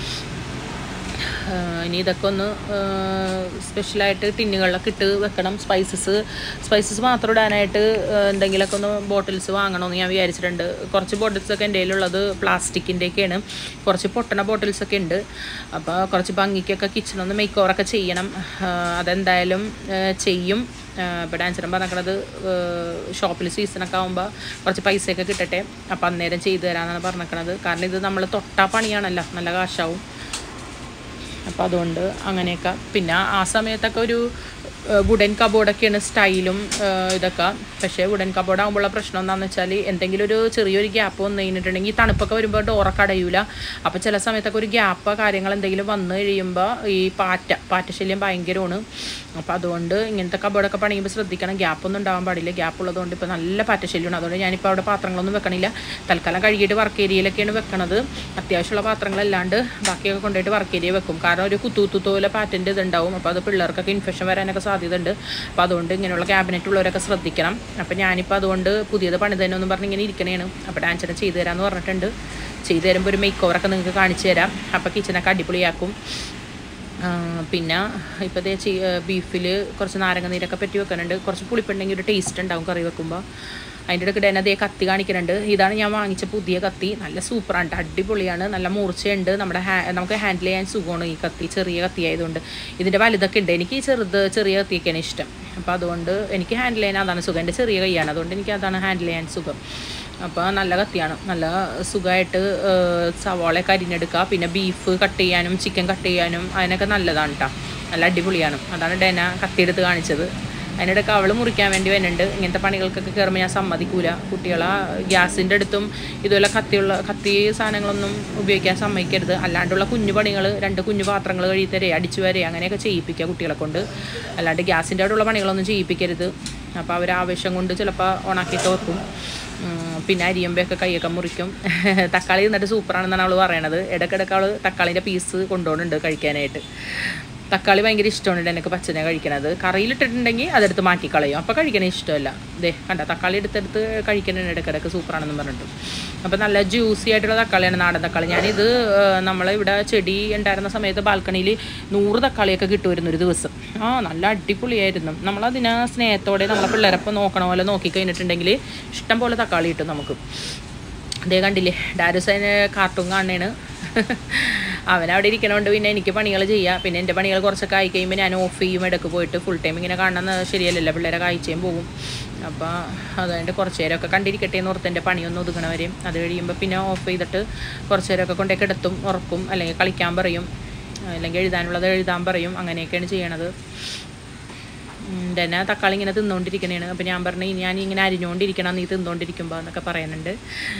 ആഹ് ഇനി ഇതൊക്കെ ഒന്ന് സ്പെഷ്യലായിട്ട് ടിന്നുകളിലൊക്കെ ഇട്ട് വെക്കണം സ്പൈസസ് സ്പൈസസ് മാത്രം ഇടാനായിട്ട് ആഹ് എന്തെങ്കിലുമൊക്കെ ഒന്ന് ബോട്ടിൽസ് വാങ്ങണമെന്ന് ഞാൻ വിചാരിച്ചിട്ടുണ്ട് കുറച്ച് ബോട്ടിൽസൊക്കെ എൻ്റെ കയ്യിലുള്ളത് പ്ലാസ്റ്റിക്കിൻ്റെയൊക്കെയാണ് കുറച്ച് പൊട്ടണ ബോട്ടിൽസൊക്കെ ഉണ്ട് അപ്പോൾ കുറച്ച് ഭംഗിക്കൊക്കെ കിച്ചണൊന്ന് മേക്ക് ഓവറൊക്കെ ചെയ്യണം ആഹ് അതെന്തായാലും ആഹ് ചെയ്യും ഇപ്പോൾ ഡാൻസറും പറഞ്ഞത് ഷോപ്പിൽ സീസണൊക്കെ ആകുമ്പോൾ കുറച്ച് പൈസയൊക്കെ കിട്ടട്ടെ അപ്പോൾ അന്നേരം ചെയ്തു തരാമെന്നാണ് പറഞ്ഞേക്കണത് കാരണം ഇത് നമ്മൾ തൊട്ടാ പണിയാണല്ലോ നല്ല കാശാവും അപ്പോൾ അതുകൊണ്ട് അങ്ങനെയൊക്കെ പിന്നെ ആ സമയത്തൊക്കെ ഒരു വുഡൻ കബോർഡൊക്കെയാണ് സ്റ്റൈലും ഇതൊക്കെ പക്ഷേ വുഡൻ കബോർഡ് ആകുമ്പോഴുള്ള പ്രശ്നം എന്താണെന്ന് വെച്ചാൽ എന്തെങ്കിലും ഒരു ചെറിയൊരു ഗ്യാപ്പ് വന്നു കഴിഞ്ഞിട്ടുണ്ടെങ്കിൽ തണുപ്പൊക്കെ വരുമ്പോൾ ഡോറൊക്കെ അടയൂല അപ്പോൾ ചില സമയത്തൊക്കെ ഒരു ഗ്യാപ്പ് കാര്യങ്ങൾ എന്തെങ്കിലും വന്നു കഴിയുമ്പോൾ ഈ പാറ്റ പാറ്റ ശല്യം ഭയങ്കരമാണ് അപ്പോൾ അതുകൊണ്ട് ഇങ്ങനത്തെ കബോർഡൊക്കെ പണിയുമ്പോൾ ശ്രദ്ധിക്കണം ഗ്യാപ്പൊന്നും ഉണ്ടാവാൻ പാടില്ല ഗ്യാപ്പ് ഉള്ളതുകൊണ്ട് ഇപ്പോൾ നല്ല പാറ്റ ശല്യമാണ് അതുകൊണ്ട് ഞാനിപ്പോൾ അവിടെ പാത്രങ്ങളൊന്നും വെക്കണില്ല തൽക്കാലം കഴുകിയിട്ട് വർക്ക് ഏരിയയിലൊക്കെയാണ് വെക്കണത് അത്യാവശ്യമുള്ള പാത്രങ്ങളല്ലാണ്ട് ബാക്കിയൊക്കെ കൊണ്ടുപോയിട്ട് വർക്ക് ഏരിയ വെക്കും കാരണം ഒരു കുത്തൂത്തുത്തോലെ പാറ്റൻ്റെ ഇതുണ്ടാവും അപ്പോൾ അത് പിള്ളേർക്കൊക്കെ ഇൻഫെക്ഷൻ വരാനൊക്കെ സാധ്യത ഉണ്ട് അപ്പോൾ അതുകൊണ്ട് ഇങ്ങനെയുള്ള ക്യാബിനറ്റ് ഉള്ളവരൊക്കെ ശ്രദ്ധിക്കണം അപ്പോൾ ഞാനിപ്പോൾ അതുകൊണ്ട് പുതിയത് പണി തന്നെ ഒന്നും പറഞ്ഞ് ഇങ്ങനെ ഇരിക്കണേണ് അപ്പോൾ ഡാൻസിനെ ചെയ്തു തരാമെന്ന് പറഞ്ഞിട്ടുണ്ട് ചെയ്തു തരുമ്പോൾ ഒരു മേക്ക് ഓവറൊക്കെ നിങ്ങൾക്ക് കാണിച്ചു തരാം അപ്പോൾ കിച്ചണൊക്കെ അടിപൊളിയാക്കും ആ, പിന്നെ ഇപ്പോൾ ദേ ബീഫിൽ കുറച്ച് നാരങ്ങ നീരൊക്കെ പറ്റി വെക്കുന്നുണ്ട് കുറച്ച് പുളിപ്പുണ്ടെങ്കിൽ ഒരു ടേസ്റ്റ് ഉണ്ടാവും കറി വെക്കുമ്പോൾ അതിൻ്റെ ഇടയ്ക്ക് തന്നെ അതേ കത്തി കാണിക്കുന്നുണ്ട് ഇതാണ് ഞാൻ വാങ്ങിച്ച പുതിയ കത്തി നല്ല സൂപ്പറാണ് ട്ടോ. അടിപൊളിയാണ് നല്ല മൂർച്ചയുണ്ട് നമ്മുടെ ഹാ നമുക്ക് ഹാൻഡിൽ ചെയ്യാൻ സുഖമാണ് ഈ കത്തി ചെറിയ കത്തി ആയതുകൊണ്ട് ഇതിൻ്റെ വലുതൊക്കെ ഉണ്ട് എനിക്ക് ഈ ചെറുത് ചെറിയ കത്തിയൊക്കെയാണ് ഇഷ്ടം അപ്പോൾ അതുകൊണ്ട് എനിക്ക് ഹാൻഡിൽ ചെയ്യാൻ അതാണ് സുഖം എൻ്റെ ചെറിയ കൈയാണ് അതുകൊണ്ട് എനിക്ക് അതാണ് ഹാൻഡിൽ ചെയ്യാൻ സുഖം അപ്പോൾ നല്ല കത്തിയാണ് നല്ല സുഖമായിട്ട് സവാളയൊക്കെ അരിഞ്ഞെടുക്കുക പിന്നെ ബീഫ് കട്ട് ചെയ്യാനും ചിക്കൻ കട്ട് ചെയ്യാനും അതിനൊക്കെ നല്ലതാണ് കേട്ടോ നല്ല അടിപൊളിയാണ് അതാണ് ഡെന കത്തിയെടുത്ത് കാണിച്ചത് അതിനിടയ്ക്ക് അവൾ മുറിക്കാൻ വേണ്ടി വരുന്നുണ്ട് ഇങ്ങനത്തെ പണികൾക്കൊക്കെ കയറുമ്പോൾ ഞാൻ സമ്മതിക്കൂല കുട്ടികളെ ഗ്യാസിൻ്റെ അടുത്തും ഇതുപോലെ കത്തിയുള്ള കത്തി സാധനങ്ങളൊന്നും ഉപയോഗിക്കാൻ സമ്മതിക്കരുത് അല്ലാണ്ടുള്ള കുഞ്ഞു പണികൾ രണ്ട് കുഞ്ഞു പാത്രങ്ങൾ കഴിത്തരെ അടിച്ചു വരെ അങ്ങനെയൊക്കെ ചെയ്യിപ്പിക്കുക കുട്ടികളെ കൊണ്ട് അല്ലാണ്ട് ഗ്യാസിൻ്റെ അവിടെയുള്ള പണികളൊന്നും ചെയ്യിപ്പിക്കരുത് അപ്പോൾ അവർ ആവശ്യം കൊണ്ട് ചിലപ്പോൾ ഓണാക്കിയിട്ട് വെക്കും ഉം, പിന്നെ അരിയമ്പയൊക്കെ കൈയൊക്കെ മുറിക്കും തക്കാളി എന്നിട്ട് സൂപ്പറാണെന്നാണ് അവൾ പറയണത് ഇടയ്ക്കിടയ്ക്ക് അവൾ തക്കാളിൻ്റെ പീസ് കൊണ്ടുപോകുന്നുണ്ട് കഴിക്കാനായിട്ട് തക്കാളി ഭയങ്കര ഇഷ്ടമാണ് എനിക്ക് പച്ചനെ കഴിക്കണത് കറിയിലിട്ടിട്ടുണ്ടെങ്കിൽ അതെടുത്ത് മാറ്റിക്കളയും അപ്പോൾ കഴിക്കണ ഇഷ്ടമല്ല ദേ കണ്ട തക്കാളി എടുത്തെടുത്ത് കഴിക്കണ ഇടയ്ക്കിടയ്ക്ക് സൂപ്പറാണെന്ന് പറഞ്ഞിട്ട് അപ്പോൾ നല്ല ജ്യൂസി ആയിട്ടുള്ള തക്കാളിയാണ് നാടൻ തക്കാളി ഞാനിത് നമ്മൾ ഇവിടെ ചെടി ഉണ്ടായിരുന്ന സമയത്ത് ബാൽക്കണിയിൽ നൂറ് തക്കാളിയൊക്കെ കിട്ടുമായിരുന്നു ഒരു ദിവസം ആ നല്ല അടിപൊളിയായിരുന്നു നമ്മളതിനെ സ്നേഹത്തോടെ നമ്മളെ പിള്ളേരപ്പം നോക്കണ പോലെ നോക്കി കഴിഞ്ഞിട്ടുണ്ടെങ്കിൽ ഇഷ്ടം പോലെ തക്കാളി കിട്ടും നമുക്ക് അതേ കണ്ടില്ലേ ഡാരുസൈന് കാർട്ടൂൺ കാണണേണ് അവൻ അവിടെ ഇരിക്കണോണ്ട് പിന്നെ എനിക്ക് പണികൾ ചെയ്യാം പിന്നെ എൻ്റെ പണികൾ കുറച്ചൊക്കെ ആയി കഴിയുമ്പോൾ ഞാൻ ഓഫ് ചെയ്യും ഇടയ്ക്ക് പോയിട്ട് ഫുൾ ടൈം ഇങ്ങനെ കാണുന്നത് ശരിയല്ലല്ലോ പിള്ളേരെ കാഴ്ചയും പോകും അപ്പോൾ അതുകൊണ്ട് കുറച്ച് നേരമൊക്കെ കണ്ടിരിക്കട്ടെ എന്ന് ഓർത്ത് എൻ്റെ പണിയൊന്നും ഒതുങ്ങണവരെയും അത് കഴിയുമ്പോൾ പിന്നെ ഓഫ് ചെയ്തിട്ട് കുറച്ച് നേരമൊക്കെ കൊണ്ടേ കിടത്തും ഉറക്കും അല്ലെങ്കിൽ കളിക്കാൻ പറയും അല്ലെങ്കിൽ എഴുതാനുള്ളത് എഴുതാൻ പറയും അങ്ങനെയൊക്കെയാണ് ചെയ്യണത് തന്നെ തക്കാളി ഇങ്ങനെ തിന്നുകൊണ്ടിരിക്കണേണ് അപ്പം ഞാൻ പറഞ്ഞു ഇനി ഞാൻ ഇങ്ങനെ അരിഞ്ഞുകൊണ്ടിരിക്കണം നീ തിന്നുകൊണ്ടിരിക്കുമ്പോൾ എന്നൊക്കെ പറയുന്നുണ്ട്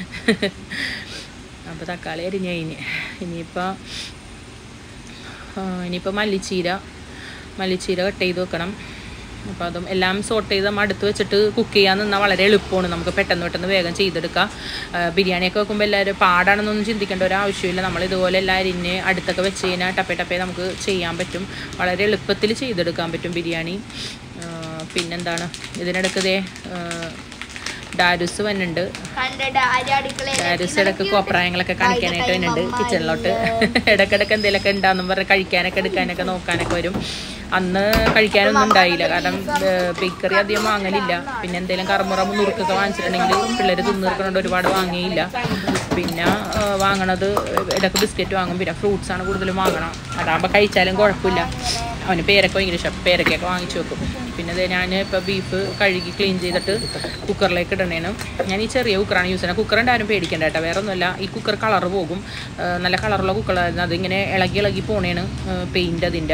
അപ്പോൾ തക്കാളി അരിഞ്ഞ് കഴിഞ്ഞ് ഇനിയിപ്പോൾ ഇനിയിപ്പോൾ മല്ലിച്ചീര മല്ലിച്ചീര കട്ട് ചെയ്ത് വെക്കണം അപ്പോൾ അതും എല്ലാം സോർട്ട് ചെയ്ത് നമ്മൾ അടുത്ത് വെച്ചിട്ട് കുക്ക് ചെയ്യാൻ നിന്നാൽ വളരെ എളുപ്പമാണ് നമുക്ക് പെട്ടെന്ന് പെട്ടെന്ന് വേഗം ചെയ്തെടുക്കാം ആ, ബിരിയാണിയൊക്കെ വെക്കുമ്പോൾ എല്ലാവരും പാടാണെന്നൊന്നും ചിന്തിക്കേണ്ട ഒരു ആവശ്യമില്ല നമ്മൾ ഇതുപോലെ എല്ലാം അരിഞ്ഞ് അടുത്തൊക്കെ വെച്ച് കഴിഞ്ഞാൽ ടപ്പേ ടപ്പേ നമുക്ക് ചെയ്യാൻ പറ്റും വളരെ എളുപ്പത്തിൽ ചെയ്തെടുക്കാൻ പറ്റും ബിരിയാണി ആ, പിന്നെന്താണ് ഇതിനിടയ്ക്ക് ദേ ആ, ഡാരുസ് വന്നുണ്ട് കണ്ടിട്ട് ആര് അടുക്കളയിൽ ഡാരുസ് ഇടയ്ക്ക് കോപ്രായങ്ങളൊക്കെ കാണിക്കാനായിട്ട് വരുന്നുണ്ട് കിച്ചണിലോട്ട് ഇടയ്ക്കിടയ്ക്ക് എന്തെങ്കിലുമൊക്കെ ഉണ്ടാന്നും പറഞ്ഞ് കഴിക്കാനൊക്കെ എടുക്കാനൊക്കെ നോക്കാനൊക്കെ വരും അന്ന് കഴിക്കാനൊന്നും ഉണ്ടായില്ല കാരണം ബേക്കറി അധികം വാങ്ങലില്ല പിന്നെ എന്തെങ്കിലും കറമുറ നുറുക്കൊക്കെ വാങ്ങിച്ചിട്ടുണ്ടെങ്കിൽ പിള്ളേർ തിന്നീർക്കണോണ്ട് ഒരുപാട് വാങ്ങിയില്ല പിന്നെ ആ, വാങ്ങണത് ഇടയ്ക്ക് ബിസ്ക്കറ്റ് വാങ്ങും പിന്നെ ഫ്രൂട്ട്സ് ആണ് കൂടുതലും വാങ്ങണം അതാകുമ്പോൾ കഴിച്ചാലും കുഴപ്പമില്ല അവന് പേരൊക്കെ ഭയങ്കര ഇഷ്ടം പേരക്കൊക്കെ വാങ്ങിച്ചു വെക്കും പിന്നെ ദേ ഞാൻ ഇപ്പോൾ ബീഫ് കഴുകി ക്ലീൻ ചെയ്തിട്ട് കുക്കറിലേക്ക് ഇടണേന് ഞാൻ ഈ ചെറിയ കുക്കറാണ് യൂസ് ചെയ്യുന്നത് കുക്കറിൻ്റെ ആരും പേടിക്കണ്ട കേട്ടോ വേറെ ഒന്നുമല്ല ഈ കുക്കർ കളർ പോകും ആ, നല്ല കളറുള്ള കുക്കറായിരുന്നു അതിങ്ങനെ ഇളകി ഇളകി പോണേണ് പെയിൻ്റ് അതിൻ്റെ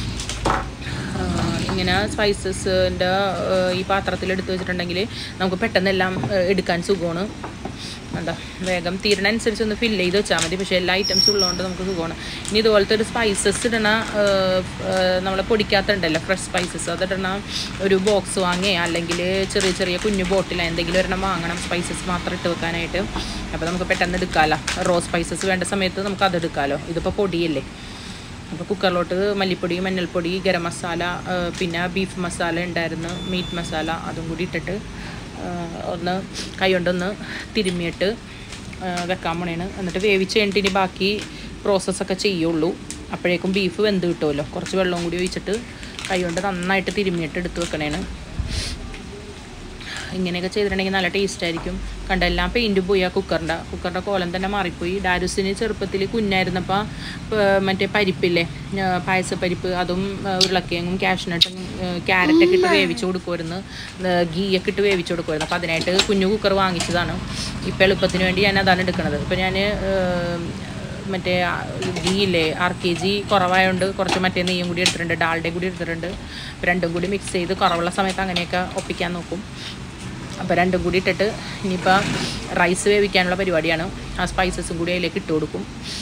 ആഹ് ഇങ്ങനെ സ്പൈസസിൻ്റെ ഈ പാത്രത്തിൽ എടുത്ത് വെച്ചിട്ടുണ്ടെങ്കിൽ നമുക്ക് പെട്ടെന്ന് എല്ലാം ആഹ് എടുക്കാൻ സുഖമാണ് എന്താ വേഗം തീരണനുസരിച്ച് ഒന്ന് ഫില്ല് ചെയ്ത് വെച്ചാൽ മതി പക്ഷേ എല്ലാ ഐറ്റംസും ഉള്ളതുകൊണ്ട് നമുക്ക് സുഖമാണ് ഇനി ഇതുപോലത്തെ ഒരു സ്പൈസസ് ഇടണ നമ്മളെ പൊടിക്കാത്തുണ്ടല്ലോ ഫ്രഷ് സ്പൈസസ് അതിടണ ഒരു ബോക്സ് വാങ്ങി അല്ലെങ്കിൽ ചെറിയ ചെറിയ കുഞ്ഞു ബോട്ടിൽ എന്തെങ്കിലും ഒരെണ്ണം വാങ്ങണം സ്പൈസസ് മാത്രം ഇട്ട് വെക്കാനായിട്ട് അപ്പോൾ നമുക്ക് പെട്ടെന്ന് എടുക്കാമല്ലോ റോ സ്പൈസസ് വേണ്ട സമയത്ത് നമുക്ക് അത് എടുക്കാമല്ലോ ഇതിപ്പോൾ പൊടിയല്ലേ അപ്പോൾ കുക്കറിലോട്ട് മല്ലിപ്പൊടി മഞ്ഞൾപ്പൊടി ഗരം മസാല ആ, പിന്നെ ബീഫ് മസാല ഉണ്ടായിരുന്നു മീറ്റ് മസാല അതും കൂടി ഇട്ടിട്ട് ആ, ഒന്ന് കൈ കൊണ്ടൊന്ന് തിരുമ്മിയിട്ട് ആ, വെക്കാൻ പോണേണ് എന്നിട്ട് വേവിച്ച് കഴിഞ്ഞിട്ട് ഇനി ബാക്കി പ്രോസസ്സൊക്കെ ചെയ്യുള്ളൂ അപ്പോഴേക്കും ബീഫ് വെന്ത് കിട്ടുമല്ലോ കുറച്ച് വെള്ളവും കൂടി ഒഴിച്ചിട്ട് കൈ കൊണ്ട് നന്നായിട്ട് തിരുമ്മിയിട്ട് എടുത്ത് വെക്കണേണ് ഇങ്ങനെയൊക്കെ ചെയ്തിട്ടുണ്ടെങ്കിൽ നല്ല ടേസ്റ്റ് ആയിരിക്കും കണ്ട എല്ലാം പെയിൻറ്റ് പോയി ആ കുക്കറിൻ്റെ കുക്കറിൻ്റെ കോലം തന്നെ മാറിപ്പോയി ഡാരുസിന് ചെറുപ്പത്തിൽ കുഞ്ഞായിരുന്നപ്പോൾ മറ്റേ പരിപ്പില്ലേ ആ, പായസപ്പരിപ്പ് അതും ആ, ഉരുളക്കിഴങ്ങും കാഷ്നട്ടും ക്യാരറ്റൊക്കെ ഇട്ട് വേവിച്ച് കൊടുക്കുമായിരുന്നു ഗീയൊക്കെ ഇട്ട് വേവിച്ച് കൊടുക്കുമായിരുന്നു അപ്പോൾ അതിനായിട്ട് കുഞ്ഞു കുക്കർ വാങ്ങിച്ചതാണ് ഇപ്പം എളുപ്പത്തിന് വേണ്ടി ഞാൻ അതാണ് എടുക്കുന്നത് ഇപ്പം ഞാൻ മറ്റേ ഗീ ഇല്ലേ ആർ കെ ജി കുറവായതുകൊണ്ട് കുറച്ച് മറ്റേ നെയ്യും കൂടി എടുത്തിട്ടുണ്ട് ഡാൾഡയും കൂടി എടുത്തിട്ടുണ്ട് അപ്പോൾ രണ്ടും കൂടി മിക്സ് ചെയ്ത് കുറവുള്ള സമയത്ത് അങ്ങനെയൊക്കെ ഒപ്പിക്കാൻ നോക്കും അപ്പോൾ രണ്ടും കൂടി ഇട്ടിട്ട് ഇനിയിപ്പോൾ റൈസ് വേവിക്കാനുള്ള പരിപാടിയാണ് ആ സ്പൈസസും കൂടി അതിലേക്ക് ഇട്ട് കൊടുക്കും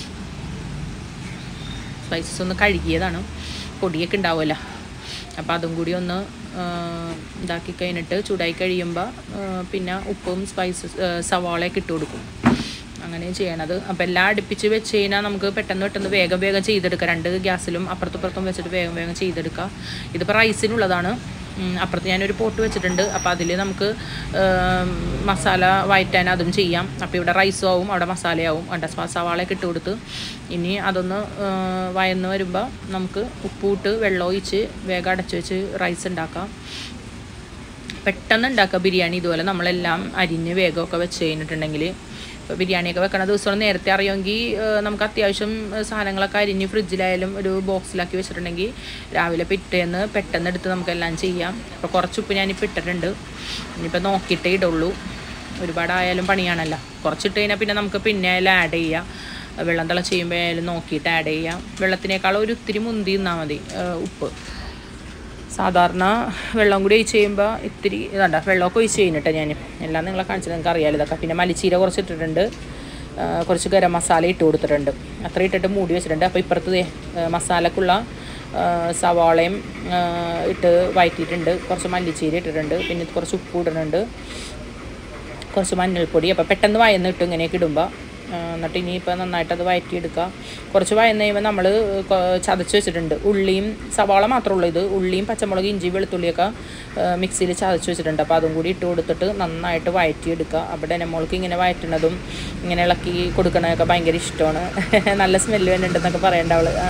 സ്പൈസസ് ഒന്ന് കഴുകിയതാണ് പൊടിയൊക്കെ ഉണ്ടാവുമല്ലോ അപ്പോൾ അതും കൂടി ഒന്ന് ആ, ഇതാക്കി കഴിഞ്ഞിട്ട് ചൂടായി കഴിയുമ്പോൾ ആ, പിന്നെ ഉപ്പും സ്പൈസസ് സവാളയൊക്കെ ഇട്ട് കൊടുക്കും അങ്ങനെ ചെയ്യണത് അപ്പോൾ എല്ലാം അടുപ്പിച്ച് വെച്ച് കഴിഞ്ഞാൽ നമുക്ക് പെട്ടെന്ന് പെട്ടെന്ന് വേഗം വേഗം ചെയ്തെടുക്കാം രണ്ട് ഗ്യാസിലും അപ്പുറത്തും ഇപ്പുറത്തും വെച്ചിട്ട് വേഗം വേഗം ചെയ്തെടുക്കാം ഇതിപ്പോൾ റൈസിനുള്ളതാണ് ഉം, അപ്പുറത്ത് ഞാനൊരു പോട്ട് വെച്ചിട്ടുണ്ട് അപ്പോൾ അതിൽ നമുക്ക് ഏം, മസാല വയറ്റാൻ അതും ചെയ്യാം അപ്പോൾ ഇവിടെ റൈസും ആവും അവിടെ മസാലയാവും അവിടെ സ- സവാളയൊക്കെ ഇട്ട് കൊടുത്ത് ഇനി അതൊന്ന് ഏ, വയന്ന് വരുമ്പോൾ നമുക്ക് ഉപ്പൂട്ട് വെള്ളം ഒഴിച്ച് വേഗം അടച്ച് വെച്ച് റൈസ് ഉണ്ടാക്കാം പെട്ടെന്ന് ഉണ്ടാക്കുക ബിരിയാണി ഇതുപോലെ നമ്മളെല്ലാം അരിഞ്ഞ് വേഗമൊക്കെ വെച്ച് കഴിഞ്ഞിട്ടുണ്ടെങ്കിൽ ഇപ്പോൾ ബിരിയാണിയൊക്കെ വെക്കണ ദിവസം നേരത്തെ അറിയുമെങ്കിൽ ഏഹ്, നമുക്ക് അത്യാവശ്യം ഏഹ്, സാധനങ്ങളൊക്കെ അരിഞ്ഞ് ഫ്രിഡ്ജിലായാലും ഒരു ബോക്സിലാക്കി വെച്ചിട്ടുണ്ടെങ്കിൽ രാവിലെ പിറ്റേന്ന് പെട്ടെന്ന് എടുത്ത് നമുക്കെല്ലാം ചെയ്യാം അപ്പോൾ കുറച്ച് ഉപ്പ് ഞാനിപ്പോൾ ഇട്ടിട്ടുണ്ട് ഇനിയിപ്പോൾ നോക്കിയിട്ടേ ഇടുള്ളൂ ഒരുപാടായാലും പണിയാണല്ലോ കുറച്ചിട്ട് കഴിഞ്ഞാൽ പിന്നെ നമുക്ക് പിന്നെ ആയാലും ആഡ് ചെയ്യാം വെള്ളം തിളച്ച് ചെയ്യുമ്പോൾ ആയാലും നോക്കിയിട്ട് ആഡ് ചെയ്യാം വെള്ളത്തിനേക്കാൾ ഒരു ഇത്തിരി മുന്തി നിന്നാൽ മതി ഏഹ്, ഉപ്പ് സാധാരണ വെള്ളം കൂടി ഒഴിച്ച് ചെയ്യുമ്പോൾ ഇത്തിരി ഇതാണ്ട വെള്ളമൊക്കെ ഒഴിച്ച് കഴിഞ്ഞിട്ട് ഞാൻ എല്ലാം നിങ്ങളെ കാണിച്ചത് നിങ്ങൾക്ക് അറിയാലോ ഇതൊക്കെ പിന്നെ മലിച്ചീര കുറച്ച് ഇട്ടിട്ടുണ്ട് ആ, കുറച്ച് ഗരം മസാല ഇട്ട് കൊടുത്തിട്ടുണ്ട് അത്ര ഇട്ടിട്ട് മൂടി വെച്ചിട്ടുണ്ട് അപ്പോൾ ഇപ്പുറത്ത് ദേ, ആ, മസാലക്കുള്ള ആ, സവാളയും ആ, ഇട്ട് വഴറ്റിയിട്ടുണ്ട് കുറച്ച് മല്ലിച്ചീര ഇട്ടിട്ടുണ്ട് പിന്നെ കുറച്ച് ഉപ്പ് ഇടുന്നുണ്ട് കുറച്ച് മഞ്ഞൾപ്പൊടി അപ്പോൾ പെട്ടെന്ന് വയന്ന് ഇട്ട് ഇങ്ങനെയൊക്കെ ഇടുമ്പോൾ എന്നിട്ട് ഇനിയിപ്പോൾ നന്നായിട്ട് അത് വഴറ്റിയെടുക്കുക കുറച്ച് വയന്ന് കഴിയുമ്പോൾ നമ്മൾ ചതച്ച് വെച്ചിട്ടുണ്ട് ഉള്ളിയും സവാള മാത്രമേ ഉള്ളൂ ഇത് ഉള്ളിയും പച്ചമുളക് ഇഞ്ചി വെളുത്തുള്ളിയൊക്കെ മിക്സിയിൽ ചതച്ച് വെച്ചിട്ടുണ്ട് അപ്പോൾ അതും കൂടി ഇട്ട് കൊടുത്തിട്ട് നന്നായിട്ട് വഴറ്റിയെടുക്കുക അവിടെ മോൾക്ക് ഇങ്ങനെ വഴറ്റണതും ഇങ്ങനെ ഇളക്കി കൊടുക്കണതൊക്കെ ഭയങ്കര ഇഷ്ടമാണ് നല്ല സ്മെല്ല് വരുന്നുണ്ടെന്നൊക്കെ പറയണ്ട അവള് ആ.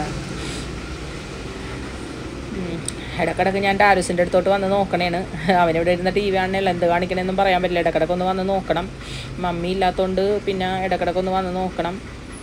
ഉം. ഇടക്കിടക്ക് ഞാൻ ടാരൂസിൻ്റെ അടുത്തോട്ട് വന്ന് നോക്കണേണ് അവനിവിടെ ഇരുന്ന് ടി വി കാണണല്ലോ എന്ത് കാണിക്കണമെന്നും പറയാൻ പറ്റില്ല ഇടക്കിടക്ക് ഒന്ന് വന്ന് നോക്കണം മമ്മി ഇല്ലാത്തതുകൊണ്ട് പിന്നെ ഇടക്കിടക്ക് ഒന്ന് വന്ന് നോക്കണം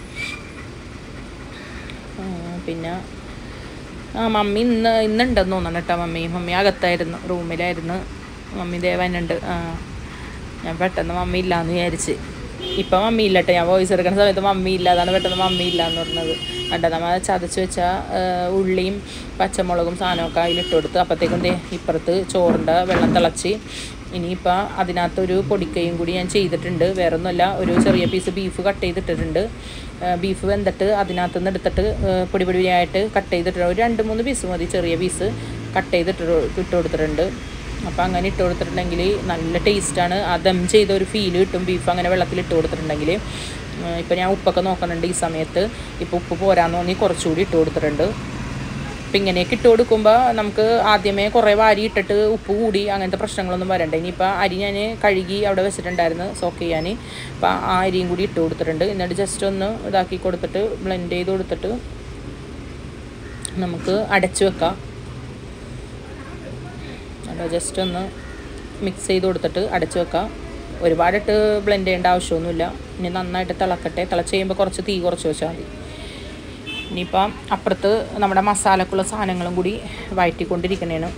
ആ, പിന്നെ ആ മമ്മി ഇന്ന് ഇന്നുണ്ടെന്ന് തോന്നണം കേട്ടോ മമ്മി മമ്മി അകത്തായിരുന്നു റൂമിലായിരുന്നു മമ്മി ദേവനുണ്ട് ആ ഞാൻ പെട്ടെന്ന് മമ്മി ഇല്ലാന്ന് വിചാരിച്ച് ഇപ്പം മമ്മി ഇല്ല കേട്ടോ ഞാൻ വോയിസ് എടുക്കുന്ന സമയത്ത് മമ്മി ഇല്ല അതാണ് പെട്ടെന്ന് മമ്മി ഇല്ല എന്ന് പറഞ്ഞത് കണ്ട നമ്മൾ ചതച്ച് വെച്ച ആ, ഉള്ളിയും പച്ചമുളകും സാധനമൊക്കെ അതിലിട്ട് കൊടുത്ത് അപ്പോഴത്തേക്കും ദേ ഇപ്പുറത്ത് ചോറിൻ്റെ വെള്ളം തിളച്ച് ഇനിയിപ്പോൾ അതിനകത്തൊരു പൊടിക്കയും കൂടി ഞാൻ ചെയ്തിട്ടുണ്ട് വേറെ ഒന്നുമല്ല ഒരു ചെറിയ പീസ് ബീഫ് കട്ട് ചെയ്തിട്ടിട്ടുണ്ട് ബീഫ് വെന്തിട്ട് അതിനകത്ത് നിന്ന് എടുത്തിട്ട് ആ, പൊടി പൊടിയായിട്ട് കട്ട് ചെയ്തിട്ട് ഒരു രണ്ട് മൂന്ന് പീസ് മതി ചെറിയ പീസ് കട്ട് ചെയ്തിട്ട് ഇട്ട് കൊടുത്തിട്ടുണ്ട് അപ്പോൾ അങ്ങനെ ഇട്ട് കൊടുത്തിട്ടുണ്ടെങ്കിൽ നല്ല ടേസ്റ്റാണ് ആ ദം ചെയ്ത ഒരു ഫീൽ കിട്ടും ബീഫ് അങ്ങനെ വെള്ളത്തിൽ ഇട്ട് കൊടുത്തിട്ടുണ്ടെങ്കിൽ ഇപ്പോൾ ഞാൻ ഉപ്പൊക്കെ നോക്കുന്നുണ്ട് ഈ സമയത്ത് ഇപ്പോൾ ഉപ്പ് പോരാന്ന് തോന്നി കുറച്ചുകൂടി ഇട്ട് കൊടുത്തിട്ടുണ്ട് അപ്പം ഇങ്ങനെയൊക്കെ ഇട്ട് കൊടുക്കുമ്പോൾ നമുക്ക് ആദ്യമേ കുറേ വാരി ഇട്ടിട്ട് ഉപ്പ് കൂടി അങ്ങനത്തെ പ്രശ്നങ്ങളൊന്നും വരണ്ട ഇനിയിപ്പോൾ അരി ഞാൻ കഴുകി അവിടെ വെച്ചിട്ടുണ്ടായിരുന്നു സോക്ക് ചെയ്യാൻ അപ്പോൾ ആ അരിയും കൂടി ഇട്ട് കൊടുത്തിട്ടുണ്ട് എന്നിട്ട് ജസ്റ്റ് ഒന്ന് ഇതാക്കി കൊടുത്തിട്ട് ബ്ലെൻഡ് ചെയ്ത് കൊടുത്തിട്ട് നമുക്ക് അടച്ചു വെക്കാം അല്ല ജസ്റ്റ് ഒന്ന് മിക്സ് ചെയ്ത് കൊടുത്തിട്ട് അടച്ചു വെക്കാം ഒരുപാടിട്ട് ബ്ലെൻഡ് ചെയ്യേണ്ട ആവശ്യമൊന്നുമില്ല ഇനി നന്നായിട്ട് തിളക്കട്ടെ തിളച്ച് കഴിയുമ്പോൾ കുറച്ച് തീ കുറച്ച് വെച്ചാൽ മതി ഇനിയിപ്പം അപ്പുറത്ത് നമ്മുടെ മസാലക്കുള്ള സാധനങ്ങളും കൂടി വഴറ്റിക്കൊണ്ടിരിക്കണേണ്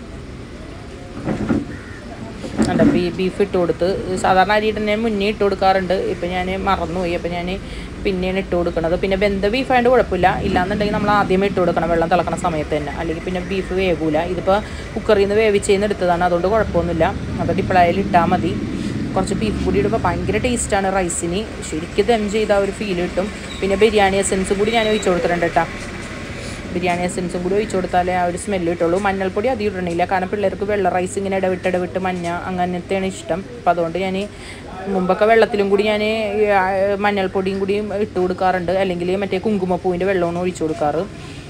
അല്ല ബീ ബീഫ് ഇട്ട് കൊടുത്ത് സാധാരണ അരി ഇടുന്നതിന് മുന്നേ ഇട്ട് കൊടുക്കാറുണ്ട് ഇപ്പം ഞാൻ മറന്നുപോയി അപ്പം ഞാൻ പിന്നെയാണ് ഇട്ട് കൊടുക്കുന്നത് പിന്നെ വെന്ത ബീഫ് ആയതുകൊണ്ട് കുഴപ്പമില്ല ഇല്ലാന്നുണ്ടെങ്കിൽ നമ്മൾ ആദ്യമേ ഇട്ട് കൊടുക്കണം വെള്ളം തിളക്കണ സമയത്ത് തന്നെ അല്ലെങ്കിൽ പിന്നെ ബീഫ് വേകൂല ഇതിപ്പോൾ കുക്കറിൽ നിന്ന് വേവിച്ചേന്ന് എടുത്തതാണ് അതുകൊണ്ട് കുഴപ്പമൊന്നുമില്ല അതുകൊണ്ട് ഇപ്പോഴായാലും ഇട്ടാൽ മതി കുറച്ച് ബീഫ് കൂടി ഇടുമ്പോൾ ഭയങ്കര ടേസ്റ്റാണ് റൈസിന് ശരിക്കും ദം ചെയ്ത ആ ഒരു ഫീൽ കിട്ടും പിന്നെ ബിരിയാണി എസൻസ് കൂടി ഞാൻ ഒഴിച്ചു കൊടുത്തിട്ടുണ്ട് കേട്ടോ ബിരിയാണി എസൻസും കൂടി ഒഴിച്ചു കൊടുത്താലേ ആ ഒരു സ്മെല്ല് കിട്ടുള്ളൂ മഞ്ഞൾപ്പൊടി അധികം ഇടണില്ല കാരണം പിള്ളേർക്ക് വെള്ള റൈസ് ഇങ്ങനെ ഇടവിട്ട് ഇടവിട്ട് മഞ്ഞ അങ്ങനത്തെയാണ് ഇഷ്ടം അപ്പോൾ അതുകൊണ്ട് ഞാൻ മുമ്പൊക്കെ വെള്ളത്തിലും കൂടി ഞാൻ മഞ്ഞൾപ്പൊടിയും കൂടിയും ഇട്ട് കൊടുക്കാറുണ്ട് അല്ലെങ്കിൽ മറ്റേ കുങ്കുമപ്പൂവിൻ്റെ വെള്ളമാണ് ഒഴിച്ചു കൊടുക്കാറ്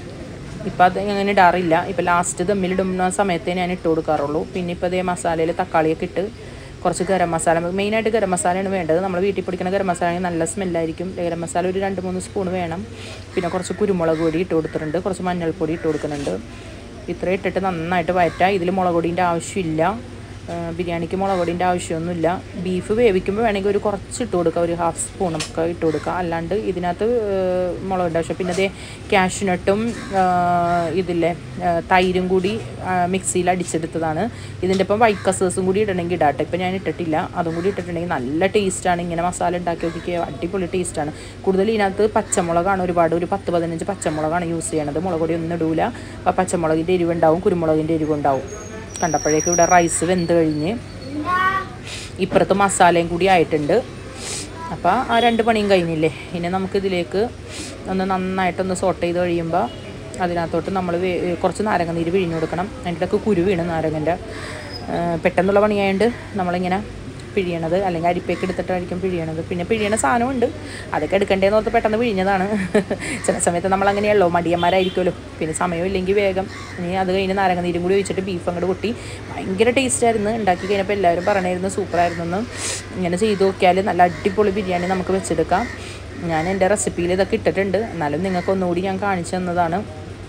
ഇപ്പം അത് അങ്ങനെ ഇടാറില്ല ഇപ്പം ലാസ്റ്റ് ദമ്മിലിടുന്ന സമയത്തേ ഞാൻ ഇട്ട് കൊടുക്കാറുള്ളൂ പിന്നെ ഇപ്പോൾ അതേ മസാലയിൽ തക്കാളിയൊക്കെ ഇട്ട് കുറച്ച് ഗരം മസാല മെയിനായിട്ട് ഗരം മസാലയാണ് വേണ്ടത് നമ്മൾ വീട്ടിൽ പൊടിക്കുന്ന ഗരം മസാല ആണെങ്കിൽ നല്ല സ്മെല്ലായിരിക്കും ഗരം മസാല ഒരു രണ്ട് മൂന്ന് സ്പൂൺ വേണം പിന്നെ കുറച്ച് കുരുമുളക് പൊടി ഇട്ട് കൊടുത്തിട്ടുണ്ട് കുറച്ച് മഞ്ഞൾപ്പൊടി ഇട്ട് കൊടുക്കുന്നുണ്ട് ഇത്ര ഇട്ടിട്ട് നന്നായിട്ട് വയറ്റാം ഇതിൽ മുളക് പൊടീൻ്റെ ആവശ്യമില്ല ആ, ബിരിയാണിക്ക് മുളക് പൊടീൻ്റെ ആവശ്യമൊന്നുമില്ല ബീഫ് വേവിക്കുമ്പോൾ വേണമെങ്കിൽ ഒരു കുറച്ച് ഇട്ട് കൊടുക്കുക ഒരു ഹാഫ് സ്പൂണൊക്കെ ഇട്ട് കൊടുക്കുക അല്ലാണ്ട് ഇതിനകത്ത് മുളകിൻ്റെ ആവശ്യം പിന്നെ അതേ കാഷ്നട്ടും ഇതില്ലേ ആ, തൈരും കൂടി ആ, മിക്സിയിൽ അടിച്ചെടുത്തതാണ് ഇതിൻ്റെ ഇപ്പം വൈറ്റ് കസേഴ്സും കൂടി ഇടണമെങ്കിൽ ഇടാട്ടെ ഇപ്പം ഞാൻ ഇട്ടിട്ടില്ല അതും കൂടി ഇട്ടിട്ടുണ്ടെങ്കിൽ നല്ല ടേസ്റ്റാണ് ഇങ്ങനെ മസാല ഉണ്ടാക്കി നോക്കിക്കുക അടിപൊളി ടേസ്റ്റാണ് കൂടുതൽ ഇതിനകത്ത് പച്ചമുളകാണ് ഒരുപാട് ഒരു പത്ത് പതിനഞ്ച് പച്ചമുളകാണ് യൂസ് ചെയ്യണത് മുളക് പൊടി ഒന്നും ഇടൂല അപ്പോൾ പച്ചമുളകിൻ്റെ എരിവുണ്ടാവും കുരുമുളകിൻ്റെ എരിവുണ്ടാവും കണ്ടപ്പോഴേക്കും ഇവിടെ റൈസ് വെന്ത് കഴിഞ്ഞ് ഇപ്പുറത്ത് മസാലയും കൂടി ആയിട്ടുണ്ട് അപ്പോൾ ആ രണ്ട് പണിയും കഴിഞ്ഞില്ലേ ഇനി നമുക്കിതിലേക്ക് ഒന്ന് നന്നായിട്ടൊന്ന് സോട്ട് ചെയ്ത് കഴിയുമ്പോൾ അതിനകത്തോട്ട് നമ്മൾ കുറച്ച് നാരങ്ങ നീര് പിഴിഞ്ഞ് കൊടുക്കണം അതിൻ്റെ ഇടയ്ക്ക് കുരു വീണ് നാരങ്ങൻ്റെ പെട്ടെന്നുള്ള പണിയായതുകൊണ്ട് നമ്മളിങ്ങനെ പിഴിയണത് അല്ലെങ്കിൽ അരിപ്പേക്ക് എടുത്തിട്ടായിരിക്കും പിഴിയണത് പിന്നെ പിഴിയണ സാധനമുണ്ട് അതൊക്കെ എടുക്കണ്ടേന്ന് ഓർത്ത് പെട്ടെന്ന് പിഴിഞ്ഞതാണ് ചില സമയത്ത് നമ്മൾ അങ്ങനെയല്ലോ മടിയന്മാരായിരിക്കുമല്ലോ പിന്നെ സമയമില്ലെങ്കിൽ വേഗം ഇനി അത് കഴിഞ്ഞ് നാരങ്ങ നീരും കൂടി ഒഴിച്ചിട്ട് ബീഫ് അങ്ങോട്ട് കൊട്ടി ഭയങ്കര ടേസ്റ്റായിരുന്നു ഉണ്ടാക്കി കഴിഞ്ഞപ്പോൾ എല്ലാവരും പറയണായിരുന്നു സൂപ്പറായിരുന്നു എന്ന് ഇങ്ങനെ ചെയ്ത് നോക്കിയാൽ നല്ല അടിപൊളി ബിരിയാണി നമുക്ക് വെച്ചെടുക്കാം ഞാൻ എൻ്റെ റെസിപ്പിയിൽ ഇതൊക്കെ ഇട്ടിട്ടുണ്ട് എന്നാലും നിങ്ങൾക്ക് ഒന്നുകൂടി ഞാൻ കാണിച്ചു തന്നതാണ്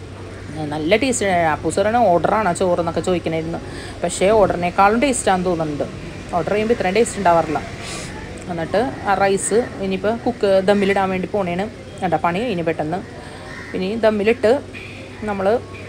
നല്ല ടേസ്റ്റ് അപ്പൂസ് പറയണ ഓർഡറാണോ ചോറ് എന്നൊക്കെ ചോദിക്കണമായിരുന്നു പക്ഷേ ഓർഡറിനേക്കാളും ടേസ്റ്റാന്ന് തോന്നുന്നുണ്ട് ഓർഡർ ചെയ്യുമ്പോൾ ഇത്രയും ടേസ്റ്റ് ഉണ്ടാവാറില്ല എന്നിട്ട് ആ റൈസ് ഇനിയിപ്പോൾ കുക്ക് ദമ്മിലിടാൻ വേണ്ടി പോണേണ് കേട്ടോ പണി ഇനി പെട്ടെന്ന് ഇനി ദമ്മിലിട്ട് നമ്മൾ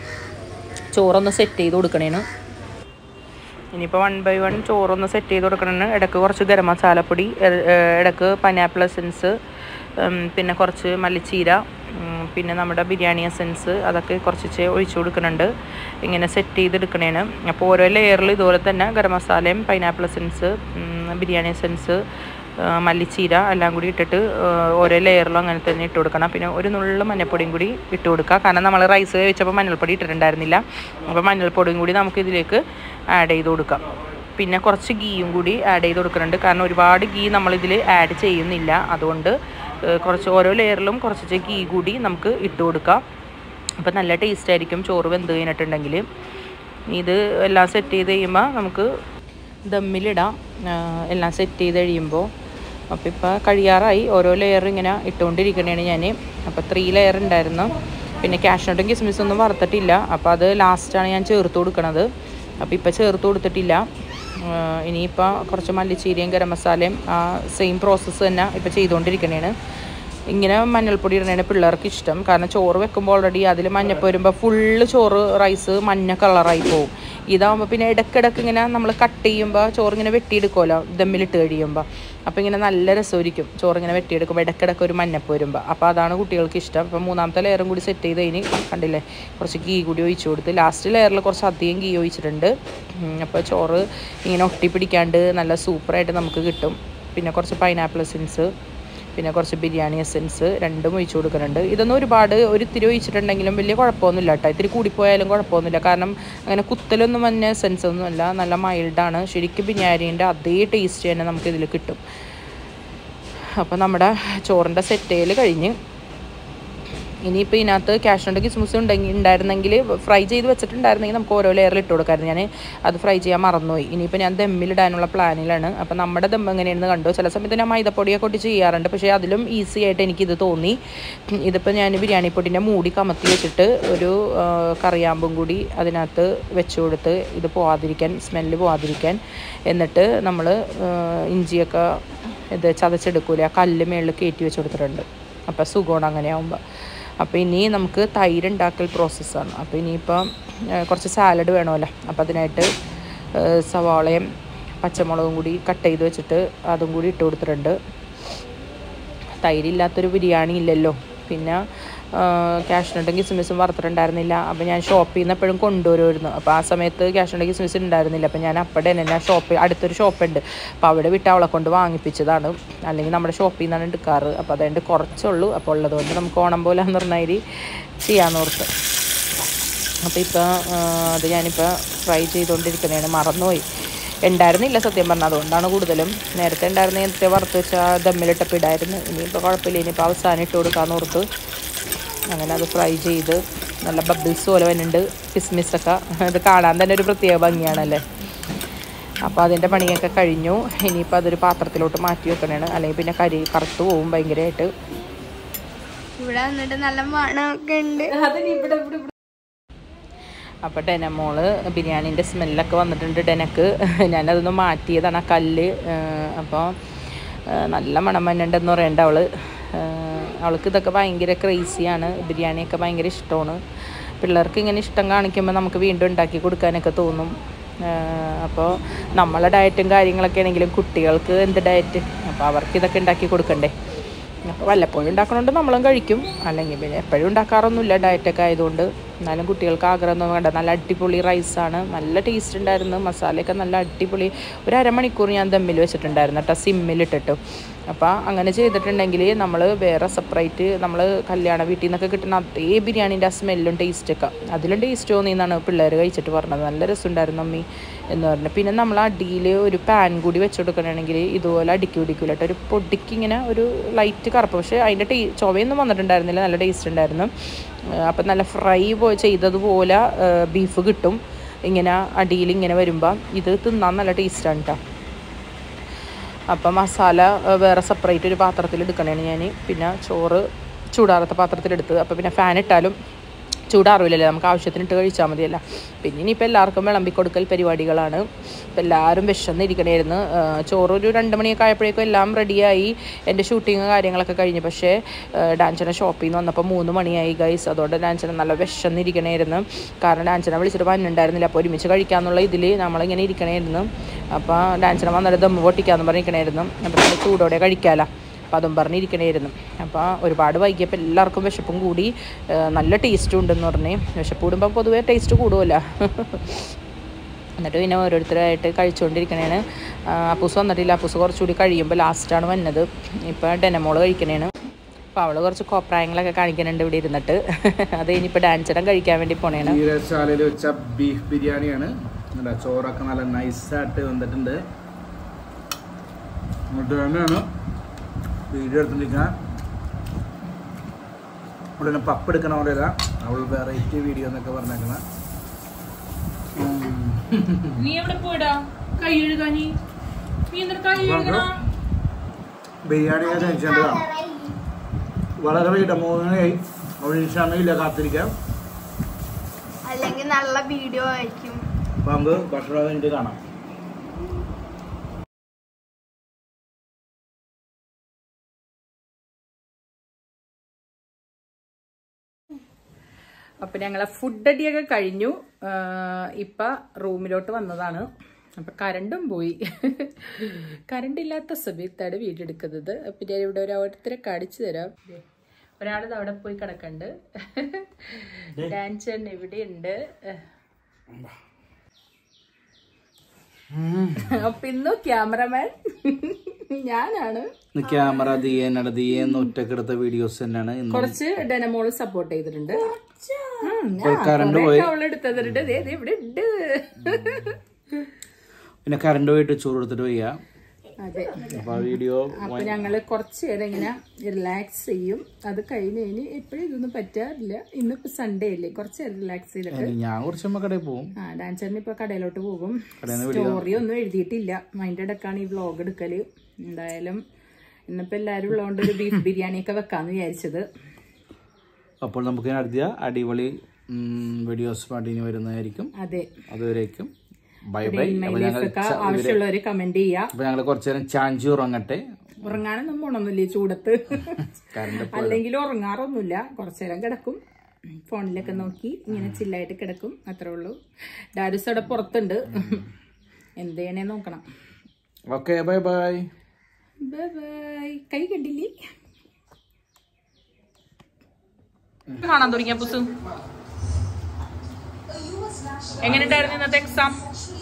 ചോറൊന്ന് സെറ്റ് ചെയ്ത് കൊടുക്കണേന് ഇനിയിപ്പോൾ വൺ ബൈ വൺ ചോറൊന്ന് സെറ്റ് ചെയ്ത് കൊടുക്കണമെന്ന് ഇടയ്ക്ക് കുറച്ച് ഗരം മസാലപ്പൊടി എ- ഏ, ഇടയ്ക്ക് പൈനാപ്പിൾ എസൻസ് പിന്നെ കുറച്ച് മല്ലിച്ചീര ഉം, പിന്നെ നമ്മുടെ ബിരിയാണി എസൻസ് അതൊക്കെ കുറച്ച് ഒഴിച്ചു കൊടുക്കുന്നുണ്ട് ഇങ്ങനെ സെറ്റ് ചെയ്തെടുക്കണേന് അപ്പോൾ ഓരോ ലെയറിൽ ഇതുപോലെ തന്നെ ഗരം മസാലയും പൈനാപ്പിൾ എസൻസ് ബിരിയാണി എസൻസ് ആ, മല്ലിച്ചീര എല്ലാം കൂടി ഇട്ടിട്ട് ആ, ഓരോ ലെയറിലും അങ്ങനെ തന്നെ ഇട്ട് കൊടുക്കണം പിന്നെ ഒരു നുള്ളു മഞ്ഞൾപ്പൊടിയും കൂടി ഇട്ട് കൊടുക്കുക കാരണം നമ്മൾ റൈസ് വേവിച്ചപ്പോൾ മഞ്ഞൾപ്പൊടി ഇട്ടിട്ടുണ്ടായിരുന്നില്ല അപ്പോൾ മഞ്ഞൾപ്പൊടിയും കൂടി നമുക്ക് ഇതിലേക്ക് ആഡ് ചെയ്ത് കൊടുക്കാം പിന്നെ കുറച്ച് ഗീയും കൂടി ആഡ് ചെയ്ത് കൊടുക്കുന്നുണ്ട് കാരണം ഒരുപാട് ഗീ നമ്മളിതിൽ ആഡ് ചെയ്യുന്നില്ല അതുകൊണ്ട് ഏ, കുറച്ച് ഓരോ ലെയറിലും കുറച്ച് ഗീ കൂടി നമുക്ക് ഇട്ട് കൊടുക്കാം അപ്പോൾ നല്ല ടേസ്റ്റ് ആയിരിക്കും ചോറ് വെന്ത് കഴിഞ്ഞിട്ടുണ്ടെങ്കിൽ ഇത് എല്ലാം സെറ്റ് ചെയ്ത് കഴിയുമ്പോൾ നമുക്ക് ദമ്മിലിടാം ആ, എല്ലാം സെറ്റ് ചെയ്ത് കഴിയുമ്പോൾ അപ്പോൾ ഇപ്പോൾ കഴിയാറായി ഓരോ ലെയർ ഇങ്ങനെ ഇട്ടുകൊണ്ടിരിക്കണേണ് ഞാൻ അപ്പോൾ ത്രീ ലെയർ ഉണ്ടായിരുന്നു പിന്നെ കാഷ്നട്ടും കിസ്മിസും ഒന്നും വറുത്തിട്ടില്ല അപ്പോൾ അത് ലാസ്റ്റാണ് ഞാൻ ചേർത്ത് കൊടുക്കണത് അപ്പോൾ ഇപ്പോൾ ചേർത്ത് കൊടുത്തിട്ടില്ല ആ, ഇനിയിപ്പോൾ കുറച്ച് മല്ലിച്ചീരയും ഗരം മസാലയും ആ സെയിം പ്രോസസ്സ് തന്നെ ഇപ്പോൾ ചെയ്തുകൊണ്ടിരിക്കണേണ് ഇങ്ങനെ മഞ്ഞൾപ്പൊടി ഇടണേണ് പിള്ളേർക്ക് ഇഷ്ടം കാരണം ചോറ് വെക്കുമ്പോൾ ഓൾറെഡി അതിൽ മഞ്ഞപ്പ് വരുമ്പോൾ ഫുള്ള് ചോറ് റൈസ് മഞ്ഞ കളറായി പോകും ഇതാകുമ്പോൾ പിന്നെ ഇടയ്ക്കിടയ്ക്ക് ഇങ്ങനെ നമ്മൾ കട്ട് ചെയ്യുമ്പോൾ ചോറ് ഇങ്ങനെ വെട്ടിയെടുക്കുമല്ലോ ദമ്മിലിട്ട് കഴിയുമ്പോൾ അപ്പോൾ ഇങ്ങനെ നല്ല രസമായിരിക്കും ചോറ് ഇങ്ങനെ വെട്ടിയെടുക്കുമ്പോൾ ഇടയ്ക്കിടയ്ക്ക് ഒരു മഞ്ഞപ്പ് വരുമ്പോൾ അപ്പോൾ അതാണ് കുട്ടികൾക്ക് ഇഷ്ടം അപ്പോൾ മൂന്നാമത്തെ ലെയറും കൂടി സെറ്റ് ചെയ്ത് കഴിഞ്ഞ് കണ്ടില്ലേ കുറച്ച് ഗീ കൂടി ഒഴിച്ചു കൊടുത്ത് ലാസ്റ്റ് ലെയറിൽ കുറച്ച് അധികം ഗീ ഒഴിച്ചിട്ടുണ്ട് ഉം, അപ്പോൾ ചോറ് ഇങ്ങനെ ഒട്ടിപ്പിടിക്കാണ്ട് നല്ല സൂപ്പറായിട്ട് നമുക്ക് കിട്ടും പിന്നെ കുറച്ച് പൈനാപ്പിൾ എസൻസ് പിന്നെ കുറച്ച് ബിരിയാണി എസൻസ് രണ്ടും ഒഴിച്ചു കൊടുക്കുന്നുണ്ട് ഇതൊന്നും ഒരുപാട് ഒരു ഇത്തിരി ഒഴിച്ചിട്ടുണ്ടെങ്കിലും വലിയ കുഴപ്പമൊന്നുമില്ല കേട്ടോ ഇത്തിരി കൂടിപ്പോയാലും കുഴപ്പമൊന്നുമില്ല കാരണം അങ്ങനെ കുത്തലൊന്നും വന്ന എസൻസ് ഒന്നുമല്ല നല്ല മൈൽഡാണ് ശരിക്കും ബിരിയാണീൻ്റെ അതേ ടേസ്റ്റ് തന്നെ നമുക്ക് ഇതിൽ കിട്ടും അപ്പോൾ നമ്മുടെ ചോറിൻ്റെ സെറ്റ് ചെയ്യൽ കഴിഞ്ഞ് ഇനിയിപ്പോൾ ഇതിനകത്ത് കാഷ്നട്ട് കിസ്മിസ് ഉണ്ടെങ്കിൽ ഉണ്ടായിരുന്നെങ്കിൽ ഫ്രൈ ചെയ്ത് വെച്ചിട്ടുണ്ടായിരുന്നെങ്കിൽ നമുക്ക് ഓരോ ലെയറിൽ ഇട്ട് കൊടുക്കാമായിരുന്നു ഞാൻ അത് ഫ്രൈ ചെയ്യാൻ മറന്നുപോയി ഇനിയിപ്പോൾ ഞാൻ ദമ്മിലിടാനുള്ള പ്ലാനിലാണ് അപ്പോൾ നമ്മുടെ ദം എങ്ങനെയാണെന്ന് കണ്ടു ചില സമയത്ത് ഞാൻ മൈദപ്പൊടിയൊക്കെ ഒട്ടിച്ച് ചെയ്യാറുണ്ട് പക്ഷേ അതിലും ഈസി ആയിട്ട് എനിക്കിത് തോന്നി ഇതിപ്പോൾ ഞാൻ ബിരിയാണി പൊടിൻ്റെ മൂടി കമത്തി വെച്ചിട്ട് ഒരു ആ, കറിയാമ്പും കൂടി അതിനകത്ത് വെച്ച് കൊടുത്ത് ഇത് പോവാതിരിക്കാൻ സ്മെല്ല് പോവാതിരിക്കാൻ എന്നിട്ട് നമ്മൾ ഇഞ്ചിയൊക്കെ ഇത് ചതച്ചെടുക്കൂലേ ആ കല്ല് മേളിൽ കയറ്റി വെച്ച് കൊടുത്തിട്ടുണ്ട് അപ്പോൾ സുഖമാണ് അങ്ങനെ ആകുമ്പോൾ അപ്പോൾ ഇനി നമുക്ക് തൈര് ഉണ്ടാക്കൽ പ്രോസസ്സാണ് അപ്പോൾ ഇനിയിപ്പം ആ, കുറച്ച് സാലഡ് വേണമല്ലോ അപ്പോൾ അതിനായിട്ട് ആ, സവാളയും പച്ചമുളകും കൂടി കട്ട് ചെയ്ത് വെച്ചിട്ട് അതും കൂടി ഇട്ട് കൊടുത്തിട്ടുണ്ട് തൈരില്ലാത്തൊരു ബിരിയാണി ഇല്ലല്ലോ പിന്നെ ക്യാഷ്നട്ടും കിസ്മിസും വറുത്തിട്ടുണ്ടായിരുന്നില്ല അപ്പോൾ ഞാൻ ഷോപ്പിൽ നിന്ന് എപ്പോഴും കൊണ്ടുവരുമായിരുന്നു അപ്പോൾ ആ സമയത്ത് ക്യാഷ്നട്ടും കിസ്മിസ് ഉണ്ടായിരുന്നില്ല അപ്പോൾ ഞാൻ അപ്പോഴേ തന്നെ ഞാൻ ഷോപ്പിൽ അടുത്തൊരു ഷോപ്പുണ്ട് അപ്പോൾ അവിടെ വിട്ട് അവളെ കൊണ്ട് വാങ്ങിപ്പിച്ചതാണ് അല്ലെങ്കിൽ നമ്മുടെ ഷോപ്പിൽ നിന്നാണ് എടുക്കാറ് അപ്പോൾ അതുകൊണ്ട് കുറച്ചുള്ളൂ അപ്പോൾ ഉള്ളതുകൊണ്ട് നമുക്ക് ഓണം പോലെ എന്ന് പറഞ്ഞാൽ ചെയ്യാമെന്നോർത്ത് അപ്പോൾ ഇപ്പോൾ അത് ഞാനിപ്പോൾ ഫ്രൈ ചെയ്തുകൊണ്ടിരിക്കുന്നതാണ് മറന്നുപോയി ഉണ്ടായിരുന്നില്ല സത്യം പറഞ്ഞാൽ അതുകൊണ്ടാണ് കൂടുതലും നേരത്തെ ഉണ്ടായിരുന്ന നേരത്തെ വറുത്ത് വെച്ചാൽ ദമ്മിലിട്ടപ്പോൾ ഇടായിരുന്നു ഇനിയിപ്പോൾ കുഴപ്പമില്ല ഇനിയിപ്പോൾ അവസാനം ഇട്ട് കൊടുക്കാമെന്ന് ഓർത്ത് അങ്ങനെ അത് ഫ്രൈ ചെയ്ത് നല്ല ബബിൾസ് പോലെ വരുന്നുണ്ട് കിസ്മിസൊക്കെ അത് കാണാൻ തന്നെ ഒരു പ്രത്യേക ഭംഗിയാണല്ലേ അപ്പോൾ അതിൻ്റെ പണിയൊക്കെ കഴിഞ്ഞു ഇനിയിപ്പോൾ അതൊരു പാത്രത്തിലോട്ട് മാറ്റി വെക്കണേണ് അല്ലെങ്കിൽ പിന്നെ കരി കറുത്ത് പോവും ഭയങ്കരമായിട്ട് ഇവിടെ വന്നിട്ട് നല്ല മണമൊക്കെ ഉണ്ട് അപ്പോൾ ഡെനമോള് ബിരിയാണീൻ്റെ സ്മെല്ലൊക്കെ വന്നിട്ടുണ്ട് ഡെനക്ക് ഞാനതൊന്ന് മാറ്റിയതാണ് ആ കല്ല് അപ്പോൾ നല്ല മണം വന്നിട്ടുണ്ടെന്ന് പറയണ്ട അവള് ഏഹ് അവൾക്ക് ഇതൊക്കെ ഭയങ്കര ക്രേസിയാണ് ബിരിയാണിയൊക്കെ ഭയങ്കര ഇഷ്ടമാണ് പിള്ളേർക്ക് ഇങ്ങനെ ഇഷ്ടം കാണിക്കുമ്പോൾ നമുക്ക് വീണ്ടും ഉണ്ടാക്കി കൊടുക്കാനൊക്കെ തോന്നും അപ്പോൾ നമ്മളെ ഡയറ്റും കാര്യങ്ങളൊക്കെ ആണെങ്കിലും കുട്ടികൾക്ക് എന്ത് ഡയറ്റ് അപ്പോൾ അവർക്ക് ഇതൊക്കെ ഉണ്ടാക്കി കൊടുക്കണ്ടേ അപ്പോൾ വല്ലപ്പോഴും ഉണ്ടാക്കണോണ്ട് നമ്മളും കഴിക്കും അല്ലെങ്കിൽ പിന്നെ എപ്പോഴും ഉണ്ടാക്കാറൊന്നുമില്ല ഡയറ്റൊക്കെ ആയതുകൊണ്ട് എന്നാലും കുട്ടികൾക്ക് ആഗ്രഹമൊന്നും വേണ്ട നല്ല അടിപൊളി റൈസാണ് നല്ല ടേസ്റ്റ് ഉണ്ടായിരുന്നു മസാലയൊക്കെ നല്ല അടിപൊളി ഒരു അരമണിക്കൂർ ഞാൻ ദമ്മിൽ വെച്ചിട്ടുണ്ടായിരുന്നു കേട്ടോ സിമ്മിലിട്ടിട്ട് അപ്പോൾ അങ്ങനെ ചെയ്തിട്ടുണ്ടെങ്കിൽ നമ്മൾ വേറെ സെപ്പറേറ്റ് നമ്മൾ കല്യാണ വീട്ടിൽ നിന്നൊക്കെ കിട്ടുന്ന അതേ ബിരിയാണീൻ്റെ ആ സ്മെല്ലും ടേസ്റ്റൊക്കെ അതിലും ടേസ്റ്റ് തോന്നിയെന്നാണ് പിള്ളേർ കഴിച്ചിട്ട് പറഞ്ഞത് നല്ല രസമുണ്ടായിരുന്നു അമ്മി എന്ന് പറഞ്ഞു പിന്നെ നമ്മൾ അടിയിൽ ഒരു പാൻ കൂടി വെച്ച് കൊടുക്കണമെങ്കിൽ ഇതുപോലെ അടുക്കി പിടിക്കില്ല കേട്ടോ ഒരു പൊടിക്ക് ഇങ്ങനെ ഒരു ലൈറ്റ് കറുപ്പ് പക്ഷേ അതിൻ്റെ ടേ ചൊവയൊന്നും വന്നിട്ടുണ്ടായിരുന്നില്ല നല്ല ടേസ്റ്റ് ഉണ്ടായിരുന്നു അപ്പം നല്ല ഫ്രൈ പോ ചെയ്തതുപോലെ ബീഫ് കിട്ടും ഇങ്ങനെ അടിയിൽ ഇങ്ങനെ വരുമ്പോൾ ഇത് തിന്നാൻ നല്ല ടേസ്റ്റാണ് കേട്ടോ അപ്പം മസാല ഏഹ്, വേറെ സെപ്പറേറ്റ് ഒരു പാത്രത്തിൽ എടുക്കണേണ് ഞാൻ പിന്നെ ചോറ് ചൂടാറാത്ത പാത്രത്തിലെടുത്ത് അപ്പോൾ പിന്നെ ഫാൻ ഇട്ടാലും ചൂടാറില്ലല്ലോ നമുക്ക് ആവശ്യത്തിന് ഇട്ട് കഴിച്ചാൽ മതിയല്ല പിന്നെ ഇനിയിപ്പോൾ എല്ലാവർക്കും വിളമ്പി കൊടുക്കൽ പരിപാടികളാണ് ഇപ്പം എല്ലാവരും വിശന്നിരിക്കണമായിരുന്നു ഏഹ്, ചോറ് ഒരു രണ്ട് മണിയൊക്കെ ആയപ്പോഴേക്കും എല്ലാം റെഡിയായി എൻ്റെ ഷൂട്ടിങ് കാര്യങ്ങളൊക്കെ കഴിഞ്ഞു പക്ഷേ ഏഹ്, ഡാൻസിനെ ഷോപ്പിൽ നിന്ന് വന്നപ്പോൾ മൂന്ന് മണിയായി ഗൈസ് അതുകൊണ്ട് ഡാൻസിനെ നല്ല വിശന്നിരിക്കണമായിരുന്നു കാരണം ഡാൻസിനെ വിളിച്ചിട്ട് വന്നിട്ടുണ്ടായിരുന്നില്ല അപ്പോൾ ഒരുമിച്ച് കഴിക്കാന്നുള്ള ഇതിൽ നമ്മളിങ്ങനെ ഇരിക്കണമായിരുന്നു അപ്പോൾ ഡാൻസിനെ വന്നിട്ട് ദമ്മ് പൊട്ടിക്കാമെന്ന് പറഞ്ഞിരിക്കണമായിരുന്നു അപ്പോൾ നമ്മൾ ചൂടോടെ കഴിക്കാമല്ലോ അപ്പോൾ അതും പറഞ്ഞിരിക്കണമായിരുന്നു അപ്പോൾ ഒരുപാട് വൈകിയപ്പോൾ എല്ലാവർക്കും വിശപ്പും കൂടി ഏഹ് നല്ല ടേസ്റ്റും ഉണ്ടെന്ന് പറഞ്ഞ് വിശപ്പ് കൂടുമ്പോൾ പൊതുവേ ടേസ്റ്റ് കൂടുമല്ലോ എന്നിട്ട് പിന്നെ ഓരോരുത്തരായിട്ട് കഴിച്ചുകൊണ്ടിരിക്കണേണ് അപ്പൂസ് വന്നിട്ടില്ല അപ്പൂസ് കുറച്ചുകൂടി കഴിയുമ്പോൾ ലാസ്റ്റാണ് വന്നത് ഇപ്പോൾ ഡെനമോള് കഴിക്കണേണ് അപ്പോൾ അവൾ കുറച്ച് കോപ്രായങ്ങളൊക്കെ കാണിക്കുന്നുണ്ട് ഇവിടെ ഇരുന്നിട്ട് അത് ഇനിയിപ്പോൾ ഡാൻസ് ഇടം കഴിക്കാൻ വേണ്ടി പോണേണ് ജീരശാലയിൽ വെച്ച ബീഫ് ബിരിയാണിയാണ് എന്താ ചോറൊക്കെ നല്ല നൈസായിട്ട് വന്നിട്ടുണ്ട് എന്നിട്ട് തന്നെയാണ് വീഡിയോ എടുത്തിരിക്കാൻ ഇവിടെ തന്നെ പപ്പ് എടുക്കണ പോലെയല്ല അവൾ വെറൈറ്റി വീഡിയോ എന്നൊക്കെ പറഞ്ഞേക്കണ നീ എവിടെ പോയിടാ കൈ എഴുതാനി നീ എന്നിട്ട് കൈ ബിരിയാണി കഴിച്ചിട്ടുള്ളതാണ് വളരെ വൈകിട്ട് മൂന്നരയായി അവിടെ സമയമില്ല കാത്തിരിക്കാം അല്ലെങ്കിൽ നല്ല വീഡിയോ ആയിരിക്കും അപ്പം നമുക്ക് ഭക്ഷണം കഴിഞ്ഞിട്ട് കാണാം അപ്പം ഞങ്ങളെ ഫുഡ് അടിയൊക്കെ കഴിഞ്ഞു ഇപ്പം റൂമിലോട്ട് വന്നതാണ് അപ്പം കരണ്ടും പോയി കരണ്ട് ഇല്ലാത്ത സമയത്താണ് വീഡിയോ എടുക്കുന്നത് അപ്പം ഞാൻ ഇവിടെ ഒരു ഓരോരുത്തരെ കാണിച്ചു തരാം ഒരാൾ അവിടെ പോയി കിടക്കണ്ട് ഡാൻസ് ഇവിടെ ഉണ്ട് അപ്പൊ ഇന്ന് ക്യാമറമാൻ ഞാനാണ് ക്യാമറ ദിയേനട ദിയെന്ന് ഒറ്റക്കെടുത്ത വീഡിയോസ് തന്നെയാണ് ഇന്ന് കുറച്ച് ഡെനമോള് സപ്പോർട്ട് ചെയ്തിട്ടുണ്ട് ഉം, ഇപ്പോൾ ആ, കറണ്ട് കുറേ പോയി ഒക്കെ അവള് എടുത്തതിട്ടുണ്ട് ദേ, ദേ ഇവിടെ ഉണ്ട് പിന്നെ കറണ്ട് പോയിട്ട് ചോറ് എടുത്തിട്ട് വയ്യ അതെ അപ്പൊ ആ വീഡിയോ അപ്പൊ ഞങ്ങള് കുറച്ച് നേരം ഇങ്ങനെ റിലാക്സ് ചെയ്യും അത് കഴിഞ്ഞ് കഴിഞ്ഞ് എപ്പോഴും ഇതൊന്നും പറ്റാറില്ല ഇന്നിപ്പോ സൺഡേ അല്ലേ കുറച്ച് നേരം റിലാക്സ് ചെയ്തിട്ട് ഞാൻ കുറച്ച് മുമ്പ് കടയിൽ പോകും ആ ഡാൻസറിന് ഇപ്പൊ കടയിലോട്ട് പോകും കടയിൽ സ്റ്റോറി ഒന്നും എഴുതിയിട്ടില്ല അതിന്റെ ഇടക്കാണ് ഈ വ്ലോഗ് എടുക്കല് എന്തായാലും ഇന്നിപ്പോ എല്ലാരും ഉള്ളതുകൊണ്ട് ഒരു ബീഫ് ബിരിയാണി ഒക്കെ വെക്കാന്ന് വിചാരിച്ചത് അപ്പോൾ നമുക്ക് അടുത്ത അടിപൊളി വീഡിയോസ് പാട്ടിന് വരുന്നതായിരിക്കും അതെ അതുവരേക്കും ബൈ ബൈ അപ്പൊ ഞങ്ങൾ ലൈഫൊക്കെ ആവശ്യമുള്ളവര് കമന്റ് ചെയ്യാ അപ്പൊ ഞങ്ങൾ കുറച്ചു നേരം ചാഞ്ചി ഉറങ്ങട്ടെ ഉറങ്ങാനൊന്നും പോണൊന്നുമില്ല ഈ ചൂടത്ത് കറണ്ട് അല്ലെങ്കിൽ ഉറങ്ങാറൊന്നുമില്ല കുറച്ചു നേരം കിടക്കും ഫോണിലൊക്കെ നോക്കി ഇങ്ങനെ ചില്ലായിട്ട് കിടക്കും അത്രേ ഉള്ളൂ ഡാരിസ് അവിടെ പുറത്തുണ്ട് എന്ത് ചെയ്യണേ നോക്കണം okay bye bye bye bye കൈ കണ്ടില്ലേ കാണാൻ തുടങ്ങിയ പുസ് എങ്ങനെയുണ്ടായിരുന്നു ഇന്നത്തെ എക്സാം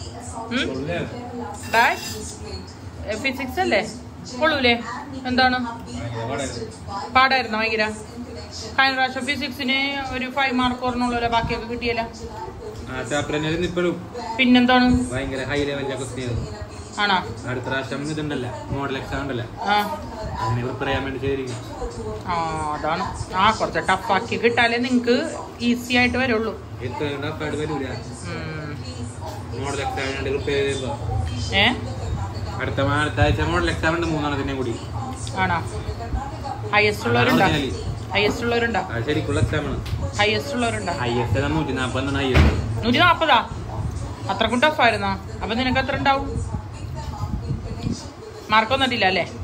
ഫിസിക്സ് അല്ലേ കൊള്ളൂലേ എന്താണ് പാടായിരുന്നോ ഭയങ്കര കഴിഞ്ഞ പ്രാവശ്യം ഫിസിക്സിന് ഒരു ഫൈവ് മാർക്ക് ഓർമ്മയുള്ളല്ലോ ബാക്കിയൊക്കെ കിട്ടിയല്ല ആ ചാപ്റ്റർ തന്നെ ഇപ്പോഴും പിന്നെന്താണ് ഭയങ്കര ഹൈ ലെവലിലെ ക്വസ്റ്റ്യൻ ആണോ അടുത്ത പ്രാവശ്യം ഇതുണ്ടല്ലോ മോഡൽ എക്സാം ഉണ്ടല്ലോ ആ അതിനെ പ്രിപ്പയർ ചെയ്യാൻ വേണ്ടി ചെയ്തിരിക്കും ആ അതാണ് ആ കുറച്ച് ടഫാക്കി കിട്ടാലേ നിങ്ങക്ക് ഈസി ആയിട്ട് വരുള്ളൂ എത്ര ടഫായിട്ട് വരൂല ഉം. മോഡൽ എക്സാം വേണ്ടി പ്രിപ്പയർ ചെയ്യുമ്പോൾ ഏ അടുത്ത മാ- അടുത്ത ആഴ്ച മോഡൽ എക്സാം ഉണ്ട് മൂന്നെണ്ണത്തിനെ കൂടി ആണോ ഹയസ്റ്റ് ഉള്ളവരുണ്ടോ അതാണ് originally. ഹയസ്റ്റ് ഉള്ളവരുണ്ടോ അത് ശരിക്കുള്ള എക്സാം ആണ് ഹയസ്റ്റ് ഉള്ളവരുണ്ടോ ഐ എസ് നൂറ്റി നാൽപ്പതാണ് ഐ എസ് നൂറ്റി നാപ്പതാ അത്രക്കും ടഫായിരുന്നോ അപ്പൊ നിനക്ക് എത്ര ഉണ്ടാവും മാർക്ക് വന്നിട്ടില്ല അല്ലേ